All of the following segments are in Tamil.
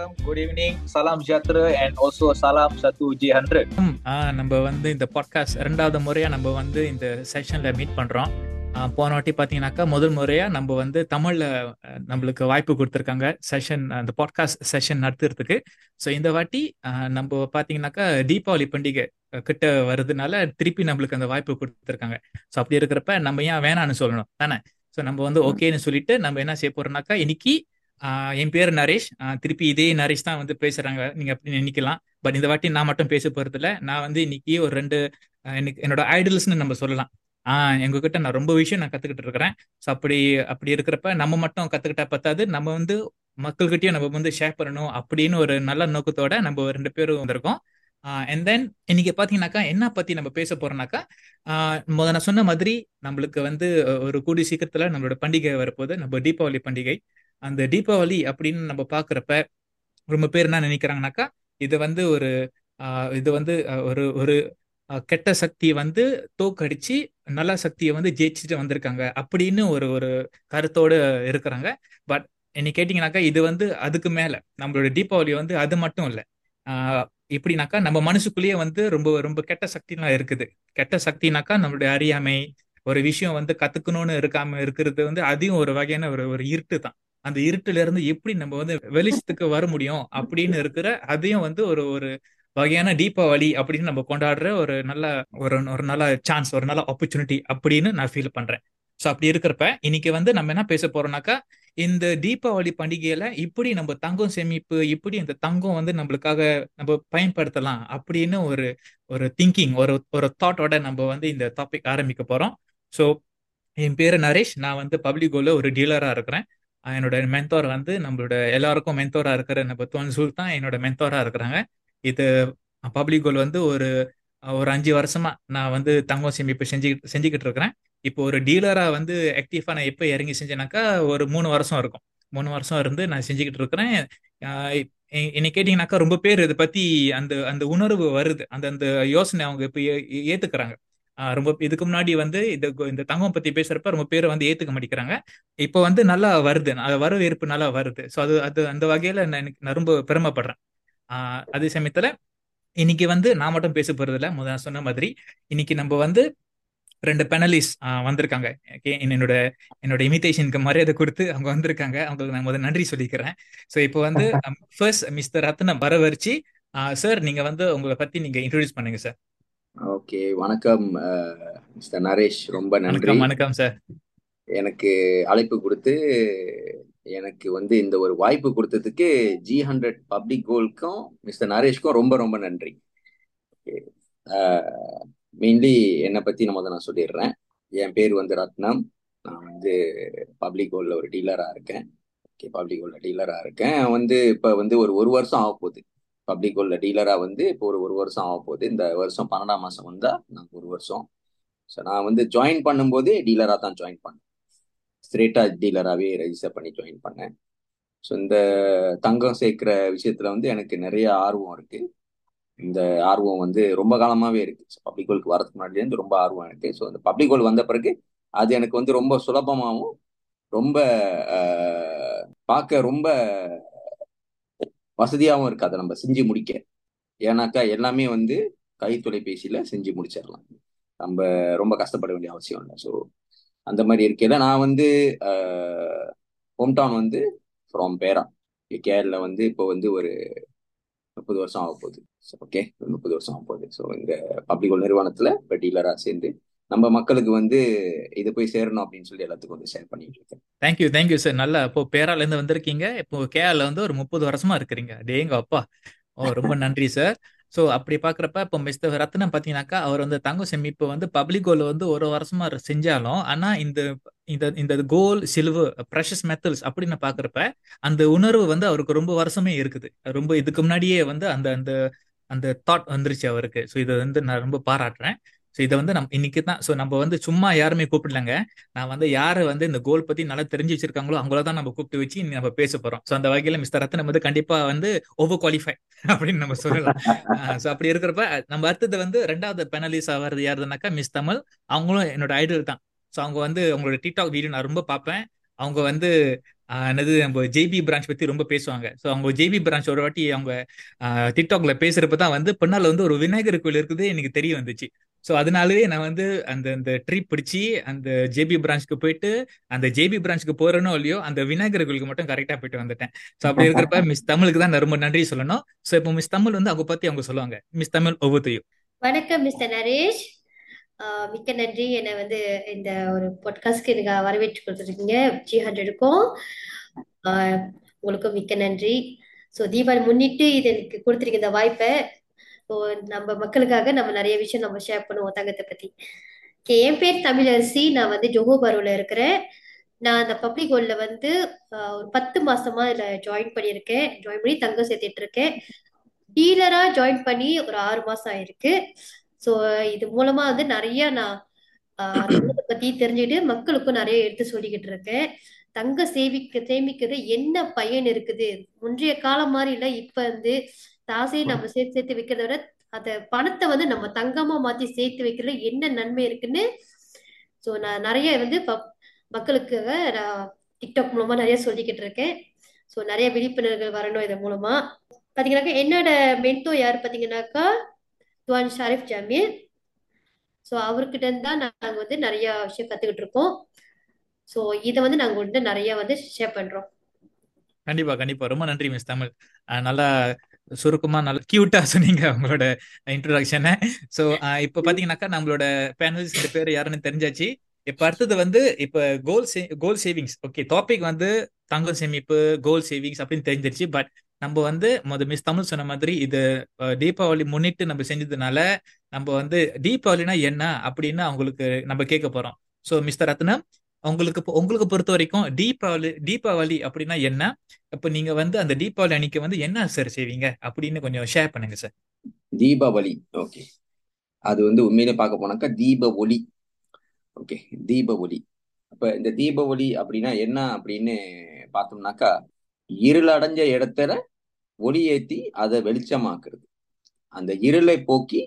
வணக்கம் குட் ஈவினிங் சலாம் ஜாத்ரா அண்ட் ஆல்சோ சலாம் சத்து ஜி ஹண்ட்ரட் நம்ம வந்து இந்த பாட்காஸ்ட் ரெண்டாவது முறையா நம்ம வந்து இந்த செஷன்ல மீட் பண்றோம் போன வாட்டி பார்த்தீங்கன்னாக்கா முதல் முறையா நம்ம வந்து தமிழ்ல நம்மளுக்கு வாய்ப்பு கொடுத்துருக்காங்க செஷன் அந்த பாட்காஸ்ட் செஷன் நடத்துறதுக்கு ஸோ இந்த வாட்டி நம்ம பார்த்தீங்கன்னாக்கா தீபாவளி பண்டிகை கிட்ட வருதுனால திருப்பி நம்மளுக்கு அந்த வாய்ப்பு கொடுத்துருக்காங்க ஸோ அப்படி இருக்கிறப்ப நம்ம ஏன் வேணான்னு சொல்லணும் தானே ஸோ நம்ம வந்து ஓகேன்னு சொல்லிட்டு நம்ம என்ன செய்ய போறோம்னாக்கா இன்னைக்கு என் பேர் நரேஷ் திருப்பி இதே நரேஷ் தான் வந்து பேசுறாங்க நீங்க அப்படி நினைக்கலாம் பட் இந்த வாட்டி நான் மட்டும் பேச போறது இல்லை நான் வந்து இன்னைக்கு ஒரு ரெண்டு எனக்கு என்னோட ஐடல்ஸ்னு நம்ம சொல்லலாம் ஆஹ் எங்ககிட்ட நான் ரொம்ப விஷயம் நான் கத்துக்கிட்டு இருக்கிறேன் ஸோ அப்படி அப்படி இருக்கிறப்ப நம்ம மட்டும் கத்துக்கிட்டா பத்தாது நம்ம வந்து மக்கள்கிட்டயும் நம்ம வந்து ஷேர் பண்ணணும் அப்படின்னு ஒரு நல்ல நோக்கத்தோட நம்ம ரெண்டு பேரும் வந்திருக்கோம் அண்ட் தென் இன்னைக்கு பாத்தீங்கன்னாக்கா என்ன பத்தி நம்ம பேச போறோம்னாக்கா முதல்ல நான் சொன்ன மாதிரி நம்மளுக்கு வந்து ஒரு கூடி சீக்கிரத்துல நம்மளோட பண்டிகை வரப்போகுது நம்ம தீபாவளி பண்டிகை அந்த தீபாவளி அப்படின்னு நம்ம பாக்குறப்ப ரொம்ப பேர் என்ன நினைக்கிறாங்கனாக்கா இது வந்து ஒரு இது வந்து ஒரு ஒரு கெட்ட சக்தியை வந்து தோக்கடிச்சு நல்ல சக்தியை வந்து ஜெயிச்சுட்டு வந்திருக்காங்க அப்படின்னு ஒரு ஒரு கருத்தோடு இருக்கிறாங்க பட் என்ன கேட்டீங்கன்னாக்கா இது வந்து அதுக்கு மேல நம்மளோட தீபாவளி வந்து அது மட்டும் இல்லை எப்படின்னாக்கா நம்ம மனசுக்குள்ளேயே வந்து ரொம்ப ரொம்ப கெட்ட சக்திலாம் இருக்குது கெட்ட சக்தினாக்கா நம்மளுடைய அறியாமை ஒரு விஷயம் வந்து கத்துக்கணும்னு இருக்காம இருக்கிறது வந்து அதையும் ஒரு வகையான ஒரு ஒரு இருட்டு தான் அந்த இருட்டுல இருந்து எப்படி நம்ம வந்து வெளிச்சத்துக்கு வர முடியும் அப்படின்னு இருக்கிற அதையும் வந்து ஒரு ஒரு வகையான தீபாவளி அப்படின்னு நம்ம கொண்டாடுற ஒரு நல்ல ஒரு ஒரு நல்ல சான்ஸ் ஒரு நல்ல ஆப்பர்ச்சுனிட்டி அப்படின்னு நான் ஃபீல் பண்றேன் ஸோ அப்படி இருக்கிறப்ப இன்னைக்கு வந்து நம்ம என்ன பேச போறோம்னாக்கா இந்த தீபாவளி பண்டிகையில இப்படி நம்ம தங்கம் சேமிப்பு இப்படி இந்த தங்கம் வந்து நம்மளுக்காக நம்ம பயன்படுத்தலாம் அப்படின்னு ஒரு ஒரு திங்கிங் ஒரு ஒரு தாட்டோட நம்ம வந்து இந்த டாபிக் ஆரம்பிக்க போறோம் ஸோ என் பேரு நரேஷ் நான் வந்து பப்ளிகோல ஒரு டீலரா இருக்கிறேன் என்னோட மென்தோர் வந்து நம்மளோட எல்லாருக்கும் மென்தோரா இருக்கிற நம்ம துவன்சூல் தான் என்னோட மென்தோரா இருக்கிறாங்க இது பப்ளிக் கோல் வந்து ஒரு ஒரு அஞ்சு வருஷமா நான் வந்து தங்கம் சேமிப்பு செஞ்சு செஞ்சுக்கிட்டு இருக்கிறேன் இப்போ ஒரு டீலரா வந்து ஆக்டிவா நான் எப்போ இறங்கி செஞ்சேனாக்கா ஒரு மூணு வருஷம் இருக்கும் மூணு வருஷம் இருந்து நான் செஞ்சுக்கிட்டு இருக்கிறேன் என்னை கேட்டீங்கன்னாக்கா ரொம்ப பேர் இதை பத்தி அந்த அந்த உணர்வு வருது அந்த அந்த யோசனை அவங்க இப்போ ஏத்துக்கிறாங்க ரொம்ப இதுக்கு முன்னாடி வந்து இந்த இந்த தங்கம் பத்தி பேசுறப்ப ரொம்ப பேர் வந்து ஏத்துக்க மாட்டேங்கிறாங்க இப்போ வந்து நல்லா வருது வரவேற்பு நல்லா வருது ஸோ அது அது அந்த வகையில நான் எனக்கு நான் ரொம்ப பெருமைப்படுறேன் ஆஹ் அதே சமயத்துல இன்னைக்கு வந்து நான் மட்டும் பேச போறது இல்லை முதல் சொன்ன மாதிரி இன்னைக்கு நம்ம வந்து ரெண்டு பெனலிஸ்ட் வந்திருக்காங்க என்னோட என்னோட இமிடேஷனுக்கு மரியாதை கொடுத்து அவங்க வந்திருக்காங்க அவங்களுக்கு நான் முதல் நன்றி சொல்லிக்கிறேன் ஸோ இப்போ வந்து ஃபர்ஸ்ட் மிஸ்டர் ரத்னம் வரவரிச்சு சார் நீங்க வந்து உங்களை பத்தி நீங்க இன்ட்ரோடியூஸ் பண்ணுங்க சார் ஓகே வணக்கம் மிஸ்டர் நரேஷ் ரொம்ப நன்றி வணக்கம் சார் எனக்கு அழைப்பு கொடுத்து எனக்கு வந்து இந்த ஒரு வாய்ப்பு கொடுத்ததுக்கு ஜி ஹண்ட்ரட் பப்ளிக் கோல்க்கும் மிஸ்டர் நரேஷ்க்கும் ரொம்ப ரொம்ப நன்றி மெயின்லி என்னை பற்றி நம்ம நான் சொல்லிடுறேன் என் பேர் வந்து ரத்னம் நான் வந்து பப்ளிக் கோல்ல ஒரு டீலராக இருக்கேன் ஓகே பப்ளிக் கோல்ல டீலராக இருக்கேன் வந்து இப்போ வந்து ஒரு ஒரு வருஷம் ஆக போகுது பப்ளிக் கோல்ல டீலராக வந்து இப்போ ஒரு ஒரு வருஷம் ஆக போகுது இந்த வருஷம் பன்னெண்டாம் மாதம் வந்தால் நான் ஒரு வருஷம் ஸோ நான் வந்து ஜாயின் பண்ணும்போதே டீலராக தான் ஜாயின் பண்ணேன் ஸ்ட்ரேட்டாக டீலராகவே ரெஜிஸ்டர் பண்ணி ஜாயின் பண்ணேன் ஸோ இந்த தங்கம் சேர்க்குற விஷயத்தில் வந்து எனக்கு நிறைய ஆர்வம் இருக்குது இந்த ஆர்வம் வந்து ரொம்ப காலமாகவே இருக்குது பப்ளிக் கோலுக்கு வரதுக்கு முன்னாடிலேருந்து ரொம்ப ஆர்வம் இருக்குது ஸோ இந்த பப்ளிக் கோல் வந்த பிறகு அது எனக்கு வந்து ரொம்ப சுலபமாகவும் ரொம்ப பார்க்க ரொம்ப வசதியாகவும் இருக்குது அதை நம்ம செஞ்சு முடிக்க ஏன்னாக்கா எல்லாமே வந்து கை தொலைபேசியில் செஞ்சு முடிச்சிடலாம் நம்ம ரொம்ப கஷ்டப்பட வேண்டிய அவசியம் இல்லை ஸோ அந்த மாதிரி இருக்கையில நான் வந்து ஹோம் டவுன் வந்து ஃப்ரம் பேரா கேரள வந்து இப்போ வந்து ஒரு முப்பது வருஷம் ஆக போகுது ஓகே முப்பது வருஷம் ஆக போகுது ஸோ இந்த பப்ளிக் நிறுவனத்தில் இப்போ டீலராக சேர்ந்து நம்ம மக்களுக்கு வந்து இது போய் சேரணும் அப்படின்னு சொல்லி எல்லாத்துக்கும் வந்து ஷேர் பண்ணிட்டு இருக்கேன் தேங்க்யூ தேங்க்யூ சார் நல்லா இப்போ பேரால இருந்து வந்திருக்கீங்க இப்போ கேரள வந்து ஒரு முப்பது வருஷமா இருக்கிறீங்க டேங்க அப்பா ஓ ரொம்ப நன்றி சார் ஸோ அப்படி பார்க்குறப்ப இப்போ மிஸ்டர் ரத்னம் பார்த்தீங்கன்னாக்கா அவர் வந்து தங்க சேமிப்பு வந்து பப்ளிக் கோல் வந்து ஒரு வருஷமா செஞ்சாலும் ஆனால் இந்த இந்த இந்த கோல் சில்வர் ப்ரெஷஸ் மெத்தல்ஸ் அப்படின்னு பார்க்குறப்ப அந்த உணர்வு வந்து அவருக்கு ரொம்ப வருஷமே இருக்குது ரொம்ப இதுக்கு முன்னாடியே வந்து அந்த அந்த அந்த தாட் வந்துருச்சு அவருக்கு ஸோ இதை வந்து நான் ரொம்ப பாராட்டுறேன் ஸோ இதை வந்து நம்ம இன்னைக்கு தான் ஸோ நம்ம வந்து சும்மா யாருமே கூப்பிடலங்க நான் வந்து யாரை வந்து இந்த கோல் பத்தி நல்லா தெரிஞ்சு வச்சிருக்காங்களோ அவங்கள தான் நம்ம கூப்பிட்டு வச்சு நம்ம பேச போறோம் ஸோ அந்த வகையில மிஸ்டர் ரத்னம் வந்து கண்டிப்பா வந்து ஓவர் குவாலிஃபை அப்படின்னு நம்ம சொல்லலாம் ஸோ அப்படி இருக்கிறப்ப நம்ம அடுத்தது வந்து ரெண்டாவது பெனலிஸ்ட் ஆகிறது யாருதுனாக்கா மிஸ் தமிழ் அவங்களும் என்னோட ஐடல் தான் ஸோ அவங்க வந்து அவங்களோட டிக்டாக் வீடியோ நான் ரொம்ப பார்ப்பேன் அவங்க வந்து ஆஹ் என்னது நம்ம ஜேபி பிரான்ச் பத்தி ரொம்ப பேசுவாங்க ஸோ அவங்க ஜேபி பிரான்ச் ஒரு வாட்டி அவங்க டிக்டாக்ல பேசுறப்ப தான் வந்து பின்னால வந்து ஒரு விநாயகர் கோயில் இருக்குது எனக்கு தெரிய வந்துச்சு ஸோ அதனாலவே நான் வந்து அந்த அந்த ட்ரிப் பிடிச்சி அந்த ஜேபி பிரான்ச்சுக்கு போயிட்டு அந்த ஜேபி பிரான்ச்சுக்கு போறேனோ இல்லையோ அந்த விநாயகர் கோயிலுக்கு மட்டும் கரெக்டா போயிட்டு வந்துட்டேன் ஸோ அப்படி இருக்கிறப்ப மிஸ் தமிழுக்கு தான் நான் ரொம்ப நன்றி சொல்லணும் ஸோ இப்போ மிஸ் தமிழ் வந்து அவங்க பத்தி அவங்க சொல்லுவாங்க மிஸ் தமிழ் ஒவ்வொருத்தையும் வணக்கம் மிஸ்டர் நரேஷ் ஆஹ் மிக்க நன்றி என்னை வந்து இந்த ஒரு பாட்காஸ்ட்க்கு எனக்கு வரவேற்று கொடுத்துருக்கீங்க ஜி ஹண்ட்ரடுக்கும் உங்களுக்கும் மிக்க நன்றி ஸோ தீபாவளி முன்னிட்டு இது எனக்கு கொடுத்துருக்க இந்த வாய்ப்பை ஸோ நம்ம மக்களுக்காக நம்ம நிறைய விஷயம் நம்ம ஷேர் பண்ணுவோம் தங்கத்தை பத்தி Okay, என் பேர் தமிழரசி நான் வந்து ஜொஹோ பரோல இருக்கிறேன் நான் அந்த பப்ளிக் கோல்ட்ல வந்து ஆஹ் ஒரு பத்து மாசமா இதுல ஜாயின் பண்ணியிருக்கேன் ஜாயின் பண்ணி தங்கம் சேர்த்துட்டு இருக்கேன் டீலரா ஜாயின் பண்ணி ஒரு ஆறு மாசம் ஆயிருக்கு ஸோ இது மூலமா வந்து நிறைய நான் ஆஹ் தங்கத்தை பத்தி தெரிஞ்சுக்கிட்டு மக்களுக்கும் நிறைய எடுத்து சொல்லிக்கிட்டு இருக்கேன் தங்க சேமிக்க சேமிக்கிறது என்ன பயன் இருக்குது முன்றைய காலம் மாதிரி இல்ல இப்ப வந்து காசையை நம்ம சேர்த்து சேர்த்து வைக்கிறத விட அந்த பணத்தை வந்து நம்ம தங்கமா மாத்தி சேர்த்து வைக்கிறதுல என்ன நன்மை இருக்குன்னு ஸோ நான் நிறைய வந்து ப- மக்களுக்காக நான் டிக்டாக் மூலமா நிறைய சொல்லிக்கிட்டு இருக்கேன் ஸோ நிறைய விழிப்புணர்வுகள் வரணும் இது மூலமா பாத்தீங்கன்னாக்கா என்னோட மென்டோ யார் பாத்தீங்கன்னாக்கா துவான் ஷாரிஃப் ஜமீல் ஸோ அவர்கிட்ட இருந்து தான் நாங்க வந்து நிறைய விஷயம் கத்துக்கிட்டு இருக்கோம் ஸோ இதை வந்து நாங்க வந்து நிறைய வந்து ஷேர் பண்றோம் கண்டிப்பா கண்டிப்பா ரொம்ப நன்றி மிஸ் தமிழ் அஹ் நல்லா சுருக்கமா நல்லா கியூட்டா சொன்னீங்க உங்களோட இன்ட்ரோடக்ஷனை ஸோ இப்போ பாத்தீங்கன்னாக்கா நம்மளோட பேனல்ஸ் இந்த பேர் யாருன்னு தெரிஞ்சாச்சு இப்ப அடுத்தது வந்து இப்ப கோல் சே கோல் சேவிங்ஸ் ஓகே டாபிக் வந்து தங்கம் சேமிப்பு கோல் சேவிங்ஸ் அப்படின்னு தெரிஞ்சிருச்சு பட் நம்ம வந்து முத மிஸ் தமிழ் சொன்ன மாதிரி இது அஹ், தீபாவளி முன்னிட்டு நம்ம செஞ்சதுனால நம்ம வந்து தீபாவளினா என்ன அப்படின்னு அவங்களுக்கு நம்ம கேட்க போறோம் ஸோ மிஸ்டர் ரத்னம் உங்களுக்கு பொ- உங்களுக்கு பொறுத்த வரைக்கும் தீபாவளி தீபாவளி அப்படின்னா என்ன அப்ப நீங்க வந்து அந்த தீபாவளி அன்னைக்கு வந்து என்ன சார் செய்வீங்க அப்படின்னு கொஞ்சம் ஷேர் பண்ணுங்க சார் தீபாவளி ஓகே அது வந்து உண்மையிலே பார்க்க போனாக்கா தீப ஒளி ஓகே தீப ஒளி அப்ப இந்த தீப ஒளி அப்படின்னா என்ன அப்படின்னு பார்த்தோம்னாக்கா இருளடைஞ்ச இடத்துல ஒளி ஏத்தி அதை வெளிச்சமாக்குறது அந்த இருளை போக்கி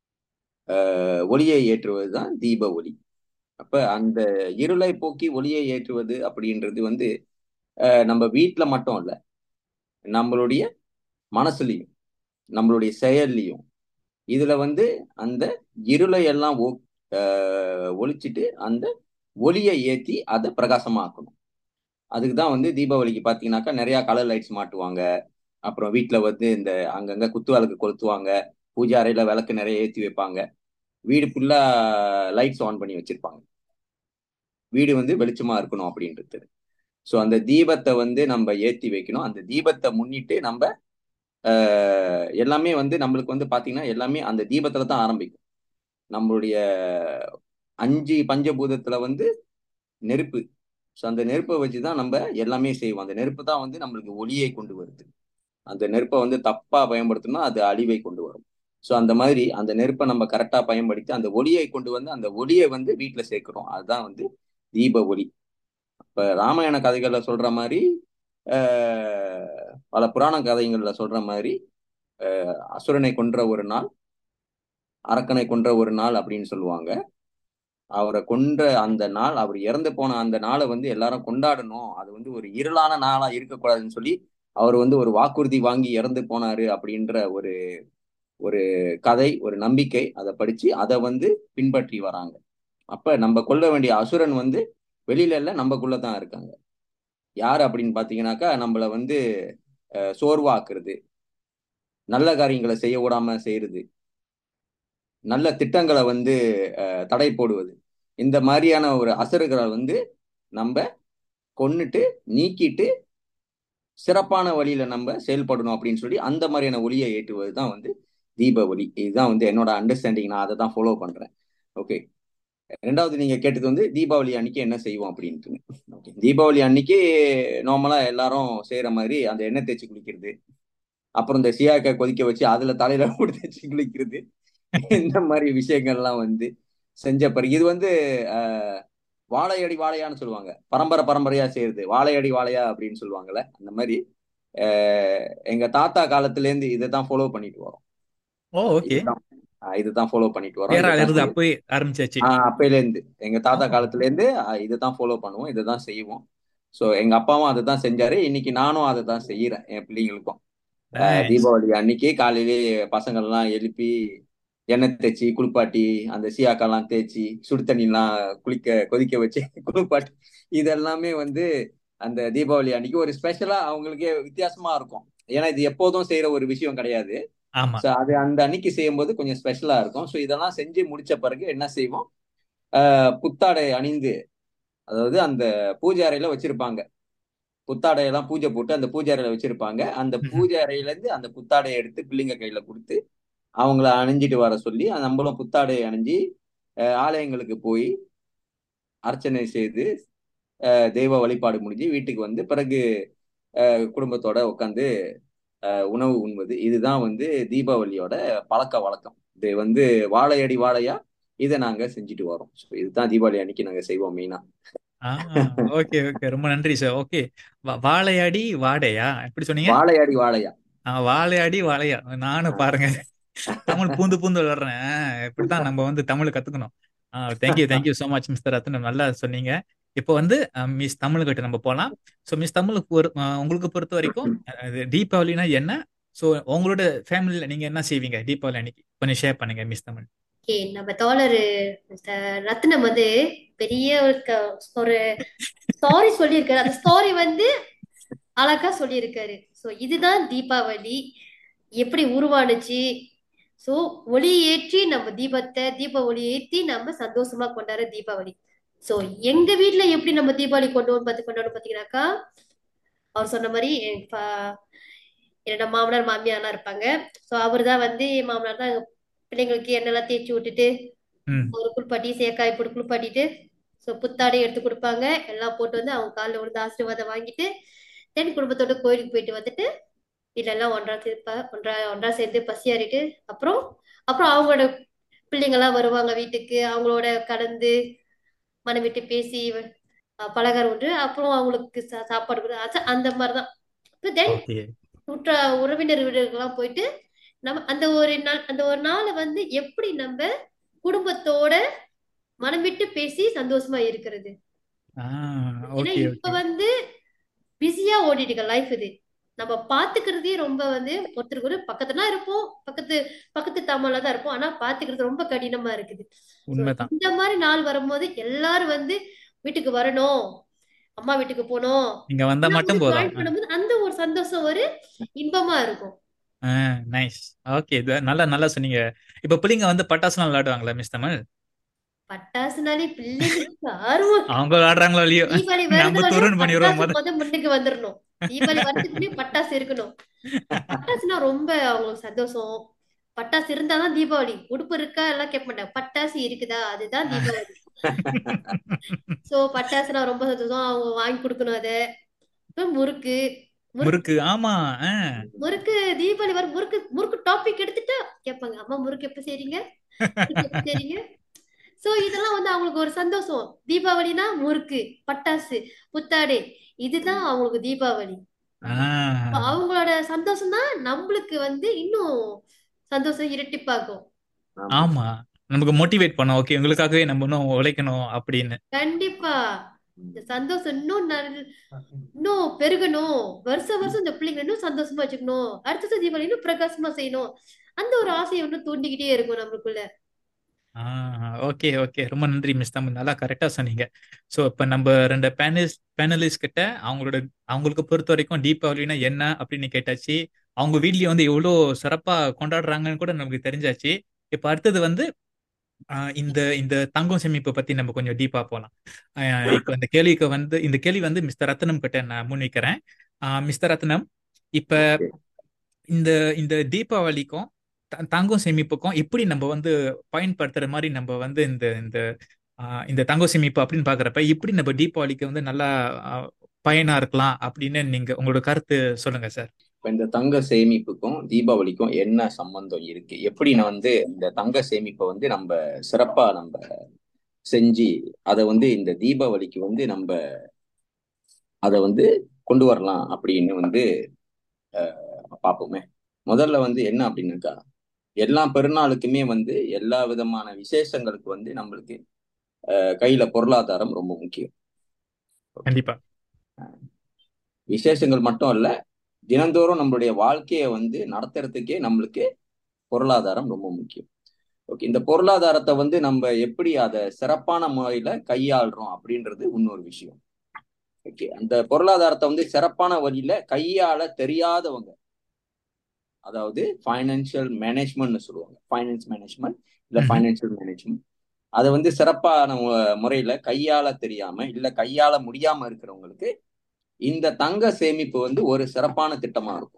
ஆஹ், ஒளியை ஏற்றுவது தான் தீப ஒளி அப்ப அந்த இருளை போக்கி ஒளியை ஏற்றுவது அப்படின்றது வந்து ஆஹ், நம்ம வீட்ல மட்டும் இல்ல நம்மளுடைய மனசுலயும் நம்மளுடைய செயல்லையும் இதுல வந்து அந்த இருளை எல்லாம் ஒ- ஆஹ், ஒழிச்சிட்டு அந்த ஒளியை ஏத்தி அதை பிரகாசமாக்கணும் அதுக்கு தான் வந்து தீபாவளிக்கு பார்த்தீங்கன்னாக்கா நிறைய கலர் லைட்ஸ் மாட்டுவாங்க அப்புறம் வீட்ல வந்து இந்த அங்கங்க குத்து விளக்கு கொளுத்துவாங்க பூஜை அறையில விளக்கு நிறைய ஏத்தி வைப்பாங்க வீடு ஃபுல்லா லைட்ஸ் ஆன் பண்ணி வச்சிருப்பாங்க வீடு வந்து வெளிச்சமா இருக்கணும் அப்படின்றது ஸோ அந்த தீபத்தை வந்து நம்ம ஏத்தி வைக்கணும் அந்த தீபத்தை முன்னிட்டு நம்ம ஆஹ், எல்லாமே வந்து நம்மளுக்கு வந்து பாத்தீங்கன்னா எல்லாமே அந்த தீபத்துல தான் ஆரம்பிக்கும் நம்மளுடைய அஞ்சு பஞ்சபூதத்துல வந்து நெருப்பு ஸோ அந்த நெருப்பை வச்சு தான் நம்ம எல்லாமே செய்வோம் அந்த நெருப்பு தான் வந்து நம்மளுக்கு ஒளியை கொண்டு வருது அந்த நெருப்பை வந்து தப்பா பயன்படுத்தினா அது அழிவை கொண்டு வரும் ஸோ அந்த மாதிரி அந்த நெருப்பை நம்ம கரெக்டா பயன்படுத்தி அந்த ஒளியை கொண்டு வந்து அந்த ஒளியை வந்து வீட்டில் சேர்க்கிறோம் அதுதான் வந்து தீப ஒளி இப்ப ராமாயண கதைகள்ல சொல்ற மாதிரி ஆஹ், பல புராண கதைகள்ல சொல்ற மாதிரி ஆஹ், அசுரனை கொன்ற ஒரு நாள் அரக்கனை கொன்ற ஒரு நாள் அப்படின்னு சொல்லுவாங்க அவரை கொன்ற அந்த நாள் அவர் இறந்து போன அந்த நாளை வந்து எல்லாரும் கொண்டாடணும் அது வந்து ஒரு இருளான நாளா இருக்கக்கூடாதுன்னு சொல்லி அவர் வந்து ஒரு வாக்குறுதி வாங்கி இறந்து போனாரு அப்படின்ற ஒரு ஒரு கதை ஒரு நம்பிக்கை அதை படிச்சு அதை வந்து பின்பற்றி வராங்க அப்ப நம்ம கொல்ல வேண்டிய அசுரன் வந்து வெளியில இல்ல நம்மக்குள்ள தான் இருக்காங்க யார் அப்படின்னு பாத்தீங்கன்னாக்கா நம்மள வந்து அஹ், சோர்வாக்குறது நல்ல காரியங்களை செய்ய விடாம செய்யறது நல்ல திட்டங்களை வந்து அஹ், தடை போடுவது இந்த மாதிரியான ஒரு அசுரர்களை வந்து நம்ம கொன்னுட்டு நீக்கிட்டு சிறப்பான வழியில நம்ம செயல்படணும் அப்படின்னு சொல்லி அந்த மாதிரியான ஒளியை ஏற்றுவது தான் வந்து தீப ஒளி இதுதான் வந்து என்னோட அண்டர்ஸ்டாண்டிங் நான் அதை தான் ஃபாலோ பண்றேன் ஓகே ரெண்டாவது நீங்க கேட்டது வந்து தீபாவளி அன்னைக்கு என்ன செய்வோம் அப்படின்ட்டு ஓகே தீபாவளி அன்னைக்கு நார்மலா எல்லாரும் செய்யற மாதிரி அந்த எண்ணெய் தேய்ச்சி குளிக்கிறது அப்புறம் இந்த சியாக்காய் கொதிக்க வச்சு அதுல தலையில போட்டு தேய்ச்சி குளிக்கிறது இந்த மாதிரி விஷயங்கள்லாம் வந்து செஞ்ச பிறகு இது வந்து ஆஹ், வாழையடி வாழையான்னு சொல்லுவாங்க பரம்பரை பரம்பரையா செய்யறது வாழையடி வாழையா அப்படின்னு சொல்லுவாங்கல்ல அந்த மாதிரி ஆஹ், எங்க தாத்தா காலத்துல இருந்து இதை தான் ஃபாலோ பண்ணிட்டு வரோம் ஓ ஓகே இதுதான் ஆஹ், இதுதான் ஃபாலோ பண்ணிட்டு வரோம் பேரா இதைத்தான் இருந்து செய்ய அப்பவே ஆரம்பிச்சாச்சு ஆஹ் அப்பையில இருந்து எங்க தாத்தா ஆ, காலத்துல இருந்து ஆஹ் இதை தான் ஃபாலோ பண்ணுவோம் இதை தான் செய்வோம் ஸோ எங்க அப்பாவும் அதை தான் செஞ்சாரு இன்னைக்கு நானும் அதை தான் செய்யறேன் என் பிள்ளைங்களுக்கும் அஹ் நைஸ் தீபாவளி அன்னைக்கு காலையிலே பசங்கள்லாம் எழுப்பி எண்ணெய் தேய்ச்சி குளிப்பாட்டி அந்த சீயாக்கெல்லாம் தேய்ச்சி சுடு தண்ணிலாம் குளிக்க கொதிக்க வச்சு குளிப்பாட்டி இதெல்லாமே வந்து அந்த தீபாவளி அன்னைக்கு ஒரு ஸ்பெஷலா அவங்களுக்கே வித்தியாசமா இருக்கும் ஏன்னா இது எப்போதும் செய்யற ஒரு விஷயம் கிடையாது ஆமா ஸோ அது அந்த அன்னைக்கு செய்யும்போது கொஞ்சம் ஸ்பெஷலா இருக்கும் ஸோ இதெல்லாம் செஞ்சு முடிச்ச பிறகு என்ன செய்வோம் ஆஹ் புத்தாடை அணிந்து அதாவது அந்த பூஜை அறையில வச்சிருப்பாங்க புத்தாடையெல்லாம் பூஜை போட்டு அந்த பூஜை அறையில வச்சிருப்பாங்க அந்த ம்ஹும். பூஜை அறையில இருந்து அந்த புத்தாடையை எடுத்து பிள்ளைங்க கையில கொடுத்து அவங்கள அணிஞ்சிட்டு வர சொல்லி நம்மளும் புத்தாடையை அணிஞ்சு அஹ் ஆலயங்களுக்கு போய் அர்ச்சனை செய்து அஹ் தெய்வ வழிபாடு முடிஞ்சு வீட்டுக்கு வந்து பிறகு அஹ் குடும்பத்தோட உட்காந்து உணவு உண்பது இதுதான் வந்து தீபாவளியோட பழக்க வழக்கம் இது வந்து வாழையடி வாழையா இதை நாங்க செஞ்சுட்டு வரோம் ஸோ இதுதான் தீபாவளி அன்னைக்கு நாங்க செய்வோம் மெயினா ஆ ஓகே ஓகே ரொம்ப நன்றி சார் ஓகே வாழையாடி வாடையா எப்படி சொன்னீங்க வாழையடி வாழையா ஆ, வாழையாடி வாழையா நானும் பாருங்க தமிழ் பூந்து பூந்து விளையாடுறேன் ஆ, இப்படித்தான் நம்ம வந்து தமிழ் கத்துக்கணும் thank you thank you so much mister Ratnam நல்லா சொன்னீங்க இப்போ வந்து மிஸ் தமிழ் கிட்ட நம்ம போகலாம் ஸோ மிஸ் தமிழுக்கு பொறு ஆ, உங்களுக்கு பொறுத்த வரைக்கும் அது தீபாவளினா என்ன ஸோ உங்களோட ஃபேமிலியில் நீங்க என்ன செய்வீங்க தீபாவளி அன்னைக்கு கொஞ்சம் ஷேர் பண்ணுங்க மிஸ் தமிழ் ஓகே நம்ம தோழர் மிஸ்டர் ரத்னம் வந்து பெரிய ஒரு க- ஒரு ஸ்டாரி சொல்லியிருக்காரு அந்த ஸ்டாரி வந்து அழகா சொல்லியிருக்காரு ஸோ இதுதான் தீபாவளி எப்படி உருவானுச்சு ஸோ ஒளி ஏற்றி நம்ம தீபத்தை தீப ஒளி ஏற்றி நம்ம சந்தோஷமா கொண்டாடுற தீபாவளி ஸோ எங்க வீட்ல எப்படி நம்ம தீபாவளி கொண்டாடும் பார்த்து கொண்டாடும் பார்த்தீங்கன்னாக்கா அவர் சொன்ன மாதிரி என் பா- என்னோட மாமனார் மாமியார்லாம் இருப்பாங்க ஸோ அவர் தான் வந்து என் மாமனார் தான் எங்க பிள்ளைங்களுக்கு எண்ணெய்லாம் தேய்ச்சி விட்டுட்டு ம் ஒரு குளிப்பாட்டி சேக்காய் போட்டு குளிப்பாட்டிட்டு ஸோ புத்தாடை எடுத்து கொடுப்பாங்க எல்லாம் போட்டு வந்து அவங்க காலில் விழுந்து ஆசீர்வாதம் வாங்கிட்டு தென் குடும்பத்தோட கோயிலுக்கு போயிட்டு வந்துட்டு இதெல்லாம் ஒன்றா சேர்ப்பா ஒன்றா ஒன்றா சேர்ந்து பசியாறிட்டு அப்புறம் அப்புறம் அவங்களோட பிள்ளைங்கெல்லாம் வருவாங்க வீட்டுக்கு அவங்களோட கலந்து மனம் விட்டு பேசி அஹ், பலகாரம் உண்டு அப்புறம் அவங்களுக்கு சா- சாப்பாடு கொடு அது- அந்த மாதிரி தான் தென் ஓகே உற்ற உறவினர் வீடுகள்லாம் போயிட்டு நம்ம அந்த ஒரு நாள் அந்த ஒரு நாளை வந்து எப்படி நம்ம குடும்பத்தோட மனம் விட்டு பேசி சந்தோஷமா இருக்கிறது ஆ ஏன்னா ஓகே இப்ப ஓகே வந்து பிஸியா ஓடிட்டு லைஃப் இது நம்ம பாத்துக்கிறதே ரொம்ப வந்து ஒருத்தருக்கு ஒரு பக்கத்துல இருப்போம் பக்கத்து பக்கத்து தாமல தான் இருப்போம் ஆனா பாத்துக்கிறது ரொம்ப கடினமா இருக்குது So, உண்மைதான் இந்த மாதிரி நாள் வரும்போது எல்லாரும் வந்து வீட்டுக்கு வரணும் அம்மா வீட்டுக்கு போகணும் நீங்க வந்தா மட்டும் போதும் ஜாயின் பண்ணும்போது அந்த ஒரு சந்தோஷம் ஒரு இன்பமா இருக்கும் நைஸ் ஓகே இது நல்லா நல்லா சொன்னீங்க இப்போ பிள்ளைங்க வந்து பட்டாசுலாம் விளையாடுவாங்களா மிஸ் தமிழ் பட்டாசுனாலே பிள்ளைங்களுக்கு ஆர்வம் அவங்க விளையாடுறாங்களோ இல்லையோ தீபாவளி நம்ம வருதுனாலே துருன்னு பண்ணிடுவோம் பட்டாசு முத முத முன்னுக்கு வந்துடணும் தீபாவளி வரதுக்குள்ளே பட்டாசு இருக்கணும் பட்டாசுனா ரொம்ப அவங்களுக்கு சந்தோஷம் பட்டாசு இருந்தாதான் தீபாவளி உடுப்பு இருக்கா எல்லாம் கேட்க மாட்டாங்க பட்டாசு இருக்குதா அதுதான் தீபாவளி சோ பட்டாசுனா ரொம்ப சந்தோஷம் அவங்க வாங்கி கொடுக்கணும் அதை அப்புறம் முறுக்கு முறுக்கு முறுக்கு ஆமா ஆ முறுக்கு தீபாவளி வரும் முறுக்கு முறுக்கு டாபிக் எடுத்துட்டா கேட்பாங்க அம்மா முறுக்கு எப்ப செய்றீங்க முறுக்கு எப்ப செய்றீங்க சோ இதெல்லாம் வந்து அவங்களுக்கு ஒரு சந்தோஷம் தீபாவளினா முறுக்கு பட்டாசு புத்தாடை இதுதான் அவங்களுக்கு தீபாவளி ஆ அப்ப அவங்களோட சந்தோஷம் தான் நம்மளுக்கு வந்து இன்னும் சந்தோஷம் இரட்டிப்பாக்கும் ஆமா ஆமா நமக்கு மோட்டிவேட் பண்ணோம் ஓகே உங்களுக்காகவே நம்ம இன்னும் உழைக்கணும் அப்படின்னு கண்டிப்பா இந்த சந்தோஷம் இன்னும் நல்- இன்னும் பெருகணும் வருஷம் வருஷம் இந்த பிள்ளைங்க இன்னும் சந்தோஷமா வச்சுக்கணும் அடுத்த வருஷம் தீபாவளி இன்னும் பிரகாசமா செய்யணும் அந்த ஒரு ஆசையை இன்னும் தூண்டிக்கிட்டே இருக்கும் நம்மளுக்குள்ள ஆ ஓகே ஓகே ரொம்ப நன்றி மிஸ் தமிழ் நல்லா கரெக்டாக சொன்னீங்க ஸோ இப்போ நம்ம ரெண்டு பேனலிஸ்ட் பேனலிஸ்ட் கிட்ட அவங்களோட அவங்களுக்கு பொறுத்த வரைக்கும் தீபாவளினா என்ன அப்படின்னு கேட்டாச்சு அவங்க வீட்லயும் வந்து எவ்வளோ சிறப்பாக கொண்டாடுறாங்கன்னு கூட நமக்கு தெரிஞ்சாச்சு இப்போ அடுத்தது வந்து ஆஹ் இந்த இந்த தங்கம் சேமிப்பு பத்தி நம்ம கொஞ்சம் டீப்பா போகலாம் இப்போ இந்த கேள்விக்கு வந்து இந்த கேள்வி வந்து மிஸ்டர் ரத்னம் கிட்ட நான் முன்வைக்கிறேன் மிஸ்டர் ரத்னம் இப்ப ஓகே இந்த இந்த தீபாவளிக்கும் த- தங்கம் சேமிப்புக்கும் எப்படி நம்ம வந்து பயன்படுத்துற மாதிரி நம்ம வந்து இந்த இந்த ஆஹ் இந்த தங்கம் சேமிப்பு அப்படின்னு பாக்குறப்ப எப்படி நம்ம தீபாவளிக்கு வந்து நல்லா ஆஹ் பயனா இருக்கலாம் அப்படின்னு நீங்க உங்களோட கருத்து சொல்லுங்க சார் இப்ப இந்த தங்க சேமிப்புக்கும் தீபாவளிக்கும் என்ன சம்பந்தம் இருக்கு எப்படி நான் வந்து இந்த தங்க சேமிப்பை வந்து நம்ம சிறப்பா நம்ம செஞ்சு அதை வந்து இந்த தீபாவளிக்கு வந்து நம்ம அதை வந்து கொண்டு வரலாம் அப்படின்னு வந்து அஹ், பார்ப்போமே முதல்ல வந்து என்ன அப்படின்னாக்கா எல்லா பெருநாளுக்குமே வந்து எல்லா விதமான விசேஷங்களுக்கு வந்து நம்மளுக்கு அஹ், கையில பொருளாதாரம் ரொம்ப முக்கியம் கண்டிப்பா விசேஷங்கள் மட்டும் இல்ல தினந்தோறும் நம்மளுடைய வாழ்க்கையை வந்து நடத்துறதுக்கே நம்மளுக்கு பொருளாதாரம் ரொம்ப முக்கியம் ஓகே இந்த பொருளாதாரத்தை வந்து நம்ம எப்படி அதை சிறப்பான முறையில கையாளுறோம் அப்படின்றது இன்னொரு விஷயம் ஓகே அந்த பொருளாதாரத்தை வந்து சிறப்பான வழியில கையாள தெரியாதவங்க அதாவது ஃபைனான்சியல் மேனேஜ்மெண்ட்னு சொல்லுவாங்க ஃபைனான்ஸ் மேனேஜ்மெண்ட் இல்ல ம்ஹும். ஃபைனான்சியல் மேனேஜ்மெண்ட் அதை வந்து சிறப்பான மு- முறையில கையாள தெரியாம இல்ல கையாள முடியாம இருக்கிறவங்களுக்கு இந்த தங்க சேமிப்பு வந்து ஒரு சிறப்பான திட்டமா இருக்கும்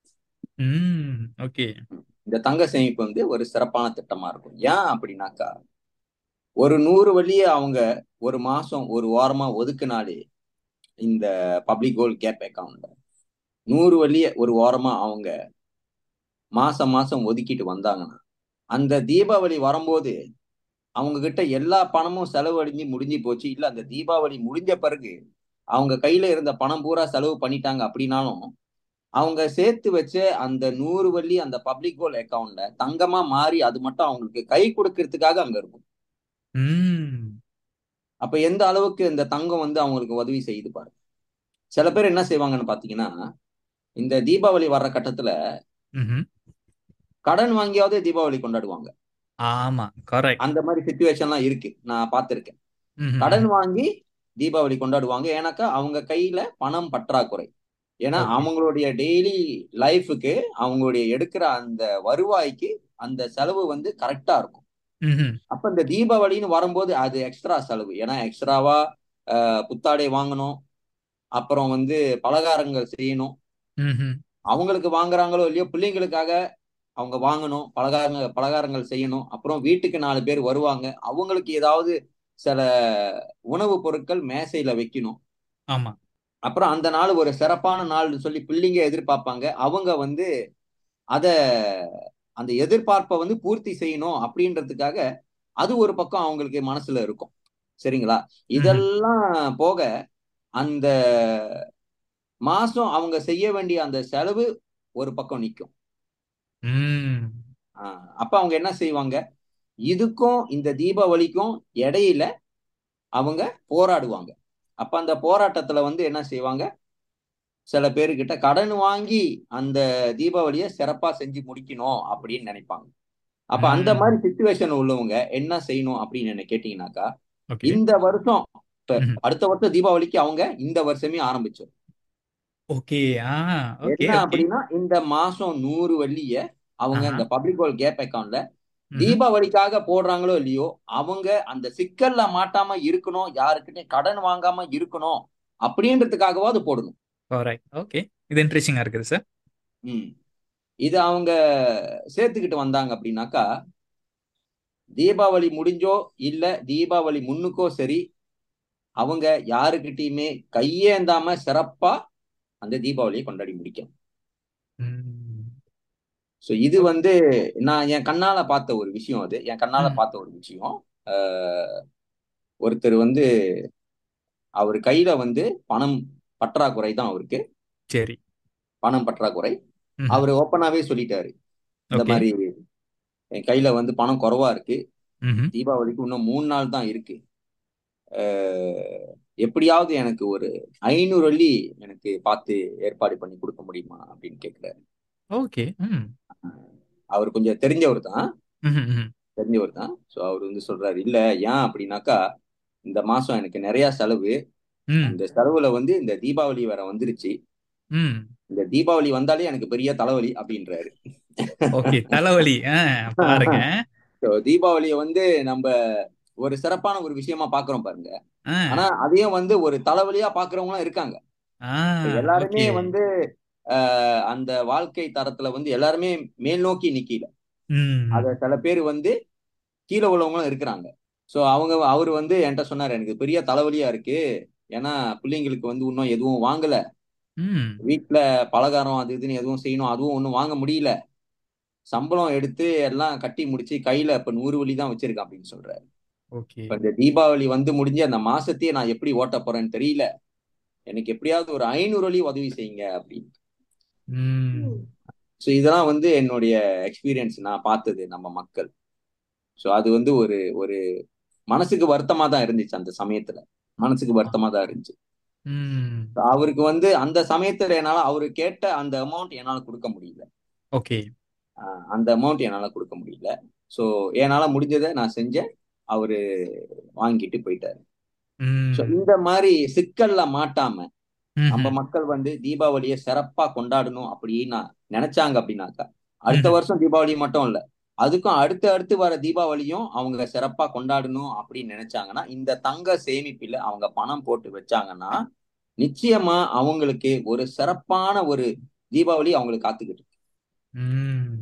ம் ஓகே இந்த தங்க சேமிப்பு வந்து ஒரு சிறப்பான திட்டமா இருக்கும் ஏன் அப்படின்னாக்கா ஒரு நூறு வழிய அவங்க ஒரு மாசம் ஒரு வாரமா ஒதுக்குனாலே இந்த பப்ளிக் கோல்ட் கேப் அக்கவுண்ட்ல நூறு வழிய ஒரு வாரமா அவங்க மாசம் மாசம் ஒதுக்கிட்டு வந்தாங்கன்னா அந்த தீபாவளி வரும்போது அவங்க கிட்ட எல்லா பணமும் செலவழிஞ்சு முடிஞ்சு போச்சு இல்ல அந்த தீபாவளி முடிஞ்ச பிறகு அவங்க கையில இருந்த பணம் பூரா செலவு பண்ணிட்டாங்க அப்படின்னாலும் அவங்க சேர்த்து வச்ச அந்த நூறு வள்ளி அந்த பப்ளிக் கோல் அக்கவுண்ட்ல தங்கமா மாறி அது மட்டும் அவங்களுக்கு கை கொடுக்கறதுக்காக அங்க இருக்கும் ம் அப்ப எந்த அளவுக்கு இந்த தங்கம் வந்து அவங்களுக்கு உதவி செய்யுது பாருங்க சில பேர் என்ன செய்வாங்கன்னு பாத்தீங்கன்னா இந்த தீபாவளி வர்ற கட்டத்துல ம்ஹும். கடன் வாங்கியாவது தீபாவளி கொண்டாடுவாங்க ஆமா கரெக்ட் அந்த மாதிரி சுச்சுவேஷன்லாம் இருக்கு நான் பார்த்திருக்கேன் கடன் வாங்கி தீபாவளி கொண்டாடுவாங்க ஏன்னாக்கா அவங்க கையில பணம் பற்றாக்குறை ஏன்னா Okay. அவங்களுடைய டெய்லி லைஃபுக்கு அவங்களுடைய எடுக்கிற அந்த வருவாய்க்கு அந்த செலவு வந்து கரெக்டா இருக்கும் அப்ப இந்த தீபாவளின்னு வரும்போது அது எக்ஸ்ட்ரா செலவு ஏன்னா எக்ஸ்ட்ராவா புத்தாடை வாங்கணும் அப்புறம் வந்து பலகாரங்கள் செய்யணும் அவங்களுக்கு வாங்குறாங்களோ இல்லையோ பிள்ளைங்களுக்காக அவங்க வாங்கணும் பலகாரங்கள் பலகாரங்கள் செய்யணும் அப்புறம் வீட்டுக்கு நாலு பேர் வருவாங்க அவங்களுக்கு ஏதாவது சில உணவுப் பொருட்கள் மேசையில வைக்கணும் ஆமா அப்புறம் அந்த நாள் ஒரு சிறப்பான நாள்னு சொல்லி பிள்ளைங்க எதிர்பார்ப்பாங்க அவங்க வந்து அத அந்த எதிர்பார்ப்பை வந்து பூர்த்தி செய்யணும் அப்படின்றதுக்காக அது ஒரு பக்கம் அவங்களுக்கு மனசுல இருக்கும் சரிங்களா இதெல்லாம் போக அந்த மாசம் அவங்க செய்ய வேண்டிய அந்த செலவு ஒரு பக்கம் நிற்கும் ம் அப்ப அவங்க என்ன செய்வாங்க இதுக்கும் இந்த தீபாவளிக்கும் இடையில அவங்க போராடுவாங்க அப்ப அந்த போராட்டத்துல வந்து என்ன செய்வாங்க சில பேருக்கிட்ட கடன் வாங்கி அந்த தீபாவளியை சிறப்பா செஞ்சு முடிக்கணும் அப்படின்னு நினைப்பாங்க அப்ப அந்த ம். மாதிரி சுச்சுவேஷன் உள்ளவங்க என்ன செய்யணும் அப்படின்னு என்ன கேட்டீங்கன்னாக்கா ஓகே இந்த வருஷம் இப்ப ம்ஹும். அடுத்த வருஷம் தீபாவளிக்கு அவங்க இந்த வருஷமே ஆரம்பிச்சோம் ஓகே ஆ ஓகே என்ன ஓகே அப்படின்னா இந்த மாசம் நூறு வள்ளிய அவங்க ஆஹா. இந்த பப்ளிக் கோல் கேப் அக்கவுண்ட்ல ம்ஹும். தீபாவளிக்காக போடுறாங்களோ இல்லையோ அவங்க அந்த சிக்கல்ல மாட்டாம இருக்கணும் யாருக்கிட்டையும் கடன் வாங்காம இருக்கணும் அப்படின்றதுக்காகவாது போடணும் கரெக்ட் ஓகே இது இன்ட்ரெஸ்டிங்கா இருக்குது சார் ம் இது அவங்க சேர்த்துக்கிட்டு வந்தாங்க அப்படின்னாக்கா தீபாவளி முடிஞ்சோ இல்ல தீபாவளி முன்னுக்கோ சரி அவங்க யாருக்கிட்டையுமே கையேந்தாம சிறப்பா அந்த தீபாவளியை கொண்டாடி முடிக்கும் ம் ஸோ இது வந்து நான் என் கண்ணால பார்த்த ஒரு விஷயம் அது என் கண்ணால ம். பார்த்த ஒரு விஷயம் அஹ், ஒருத்தர் வந்து அவர் கையில வந்து பணம் பற்றாக்குறை தான் அவருக்கு சரி பணம் பற்றாக்குறை ம்ஹும். அவர் ஓப்பனாவே சொல்லிட்டாரு இந்த ஓகே மாதிரி என் கையில வந்து பணம் குறைவா இருக்கு ம்ஹும். தீபாவளிக்கு இன்னும் மூணு நாள் தான் இருக்கு அஹ், எப்படியாவது எனக்கு ஒரு ஐநூறு வள்ளி எனக்கு பார்த்து ஏற்பாடு பண்ணி கொடுக்க முடியுமா அப்படின்னு கேட்கிறாரு ஓகே ம் அவர் கொஞ்சம் தெரிஞ்சவர் தான் ம்ஹும். ம்ஹும். தெரிஞ்சவர் தான் ஸோ அவர் வந்து சொல்றாரு இல்ல ஏன் அப்படின்னாக்கா இந்த மாசம் எனக்கு நிறைய செலவு ம் அந்த செலவுல வந்து இந்த தீபாவளி வேற வந்துருச்சு ம் இந்த தீபாவளி வந்தாலே எனக்கு பெரிய தலைவலி அப்படின்றாரு ஓகே தலைவலி ஆ பாருங்க ஸோ தீபாவளியை வந்து நம்ம ஒரு சிறப்பான ஒரு விஷயமா பாக்குறோம் பாருங்க ஆ ஆனா அதையும் வந்து ஒரு தலைவலியா பாக்குறவங்களும் இருக்காங்க ஆ So எல்லாருமே ஓகே வந்து ஆஹ், அந்த வாழ்க்கை தரத்துல வந்து எல்லாருமே மேல் நோக்கி நிக்கல ம் அத சில பேர் வந்து கீழே உள்ளவங்களும் இருக்கிறாங்க ஸோ அவங்க அவர் வந்து என்கிட்ட சொன்னார் எனக்கு பெரிய தலைவலியா இருக்கு ஏன்னா பிள்ளைங்களுக்கு வந்து இன்னும் எதுவும் வாங்கல ம் வீட்டுல பலகாரம் அது இதுன்னு எதுவும் செய்யணும் அதுவும் ஒன்றும் வாங்க முடியல சம்பளம் எடுத்து எல்லாம் கட்டி முடிச்சு கையில இப்ப நூறு வழி தான் வச்சிருக்கேன் அப்படின்னு சொல்றாரு ஓகே இப்ப இந்த தீபாவளி வந்து முடிஞ்சு அந்த மாசத்தையே நான் எப்படி ஓட்ட போறேன்னு தெரியல எனக்கு எப்படியாவது ஒரு ஐநூறு வழி உதவி செய்யுங்க அப்படின்னு ம் ஸோ இதெல்லாம் வந்து என்னுடைய எக்ஸ்பீரியன்ஸ் நான் பார்த்தது நம்ம மக்கள் ஸோ அது வந்து ஒரு ஒரு மனசுக்கு வருத்தமா தான் இருந்துச்சு அந்த சமயத்துல மனசுக்கு வருத்தமா தான் இருந்துச்சு ம் அவருக்கு வந்து அந்த சமயத்துல என்னால அவரு கேட்ட அந்த அமௌண்ட் என்னால கொடுக்க முடியல ஓகே ஆஹ் அந்த அமௌண்ட் என்னால கொடுக்க முடியல ஸோ என்னால முடிஞ்சதை நான் செஞ்சேன் அவரு வாங்கிட்டு போயிட்டாரு ஸோ ம் இந்த மாதிரி சிக்கல்ல மாட்டாம நம்ம ம்ஹும். மக்கள் வந்து தீபாவளியை சிறப்பா கொண்டாடணும் அப்படின்னு நினைச்சாங்க அப்படின்னாக்கா அடுத்த ம்ஹும். வருஷம் தீபாவளி மட்டும் இல்ல அதுக்கும் அடுத்து அடுத்து வர தீபாவளியும் அவங்க சிறப்பா கொண்டாடணும் அப்படின்னு நினைச்சாங்கன்னா இந்த தங்க சேமிப்பில அவங்க பணம் போட்டு வச்சாங்கன்னா நிச்சயமா அவங்களுக்கு ஒரு சிறப்பான ஒரு தீபாவளி அவங்களுக்கு காத்துக்கிட்டு இருக்கு. ம்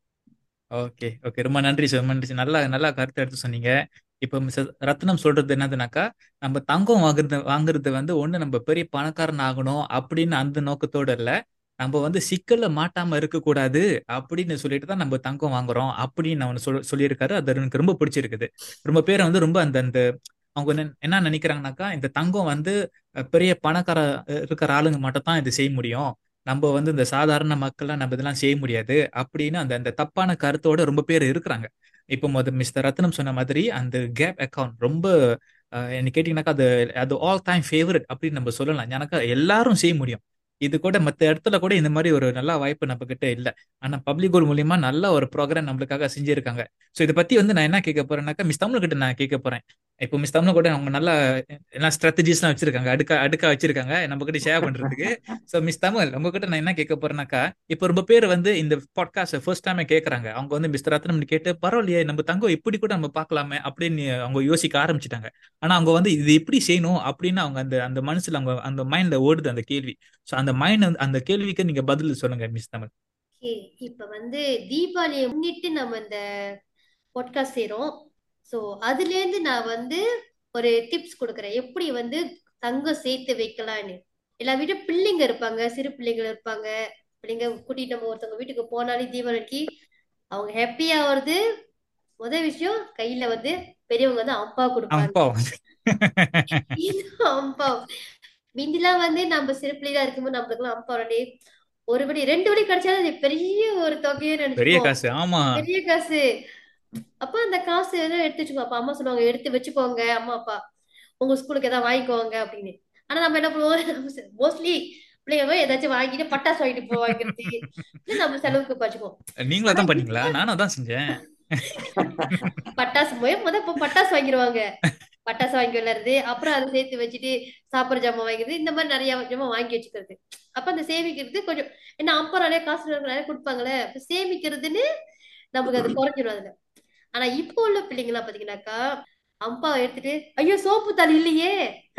ஓகே ஓகே ரொம்ப நன்றி சார் ரொம்ப நன்றி sir. நல்லா நல்லா கருத்து எடுத்து சொன்னீங்க இப்போ மிஸ்டர் ரத்னம் சொல்றது என்னதுனாக்கா நம்ம தங்கம் வாங்குறது வாங்குறது வந்து ஒண்ணு நம்ம பெரிய பணக்காரன் ஆகணும் அப்படின்னு அந்த நோக்கத்தோட இல்ல நம்ம வந்து சிக்கல்ல மாட்டாம இருக்கக்கூடாது அப்படின்னு சொல்லிட்டு தான் நம்ம தங்கம் வாங்குறோம் அப்படின்னு அவன் சொல் சொல்லியிருக்காரு அது எனக்கு ரொம்ப பிடிச்சிருக்குது ரொம்ப பேர் வந்து ரொம்ப அந்த அந்த அவங்க என்ன என்ன நினைக்கிறாங்கனாக்கா இந்த தங்கம் வந்து அஹ், பெரிய பணக்கார அஹ், இருக்கிற ஆளுங்க மட்டும் தான் இது செய்ய முடியும் நம்ம வந்து இந்த சாதாரண மக்கள்லாம் நம்ம இதெல்லாம் செய்ய முடியாது அப்படின்னு அந்த அந்த தப்பான கருத்தோட ரொம்ப பேர் இருக்கிறாங்க இப்போ முத மிஸ்டர் ரத்னம் சொன்ன மாதிரி அந்த கேப் அக்கவுண்ட் ரொம்ப அஹ், என்ன கேட்டிங்கனாக்கா அது அது ஆல் டைம் ஃபேவரட் அப்படின்னு நம்ம சொல்லலாம் எனக்கா எல்லாரும் செய்ய முடியும் இது கூட மற்ற இடத்துல கூட இந்த மாதிரி ஒரு நல்ல வாய்ப்பு நம்ம கிட்ட இல்லை ஆனா பப்ளிக் கோல் மூலியமா நல்ல ஒரு ப்ரோக்ராம் நம்மளுக்காக செஞ்சிருக்காங்க ஸோ இதை பத்தி வந்து நான் என்ன கேட்க போறேன்னாக்கா மிஸ் தமிழ் கிட்ட நான் கேட்க போறேன் இப்போ மிஸ் தமிழ் கூட அவங்க நல்ல என்ன ஸ்ட்ராட்டஜிஸ்லாம் வச்சிருக்காங்க அடுக்கா அடுக்கா வச்சிருக்காங்க நம்ம கிட்ட ஷேர் பண்றதுக்கு ஸோ மிஸ் தமிழ் உங்ககிட்ட நான் என்ன கேட்க போறேன்னாக்கா இப்போ ரொம்ப பேர் வந்து இந்த பாட்காஸ்ட் ஃபர்ஸ்ட் டைமே கேட்கறாங்க அவங்க வந்து மிஸ்டர் ரத்னம் கேட்டு பரவாயில்லையே நம்ம தங்கம் இப்படி கூட நம்ம பார்க்கலாமே அப்படின்னு அவங்க யோசிக்க ஆரம்பிச்சிட்டாங்க ஆனா அவங்க வந்து இது எப்படி செய்யணும் அப்படின்னு அவங்க அந்த அந்த மனசுல அவங்க அந்த மைண்ட்ல ஓடுது அந்த கேள்வி ஸோ அந்த மைண்ட் அந்த கேள்விக்கு நீங்க பதில் சொல்லுங்க மிஸ் தமிழ் ஓகே இப்ப வந்து தீபாவளியை முன்னிட்டு நம்ம இந்த பாட்காஸ்ட் செய்றோம் ஸோ அதுல இருந்து நான் வந்து ஒரு டிப்ஸ் கொடுக்குறேன் எப்படி வந்து தங்கம் சேர்த்து வைக்கலாம்னு எல்லா வீட்டும் பிள்ளைங்க இருப்பாங்க சிறு பிள்ளைங்க இருப்பாங்க பிள்ளைங்க கூட்டிட்டு நம்ம ஒருத்தவங்க வீட்டுக்கு போனாலே தீபாவளிக்கு அவங்க ஹாப்பியா வருது முதல் விஷயம் கையில வந்து பெரியவங்க வந்து அம்பா கொடுப்பாங்க அப்பா இது அம்பா மிந்திலாம் வந்து நம்ம சிறு பிள்ளைகளா இருக்கும்போது நம்மளுக்குலாம் அம்பா உடனே ஒரு படி ரெண்டு படி கிடைச்சாலும் அது பெரிய ஒரு தொகையை பெரிய நினைச்சுப்போம் காசு ஆமா பெரிய காசு அப்ப அந்த காசு எல்லாம் எடுத்து வச்சுக்கோ அப்ப அம்மா சொல்லுவாங்க எடுத்து வச்சுக்கோங்க அம்மா அப்பா உங்க ஸ்கூலுக்கு ஏதாவது வாங்கிக்கோங்க அப்படின்னு ஆனா நம்ம என்ன பண்ணுவோம் மோஸ்ட்லி பிள்ளைங்க போய் ஏதாச்சும் வாங்கிட்டு பட்டாசு வாங்கிட்டு போவாங்கிறது இல்ல நம்ம செலவுக்கு வச்சுக்குவோம் நீங்களும் ஆனா அதான் பண்ணீங்களா நானும் அதான் செஞ்சேன் பட்டாசு போய் முத இப்ப பட்டாசு வாங்கிடுவாங்க பட்டாசு வாங்கி விளையாடுறது அப்புறம் அதை சேர்த்து வச்சுட்டு சாப்பிட்ற ஜாமான் வாங்கிடுறது இந்த மாதிரி நிறைய ஜாமான் வாங்கி வச்சுக்கிறது அப்ப அந்த சேமிக்கிறது கொஞ்சம் என்ன அப்பா நிறைய காசு நிறைய கொடுப்பாங்களே அப்ப சேமிக்கிறதுன்னு நமக்கு அது குறைஞ்சிரும் அதுல ஆனா இப்போ உள்ள பிள்ளைங்களாம் பாத்தீங்கன்னாக்கா அம்பாவை எடுத்துட்டு ஐயோ சோப்பு தண்ணி இல்லையே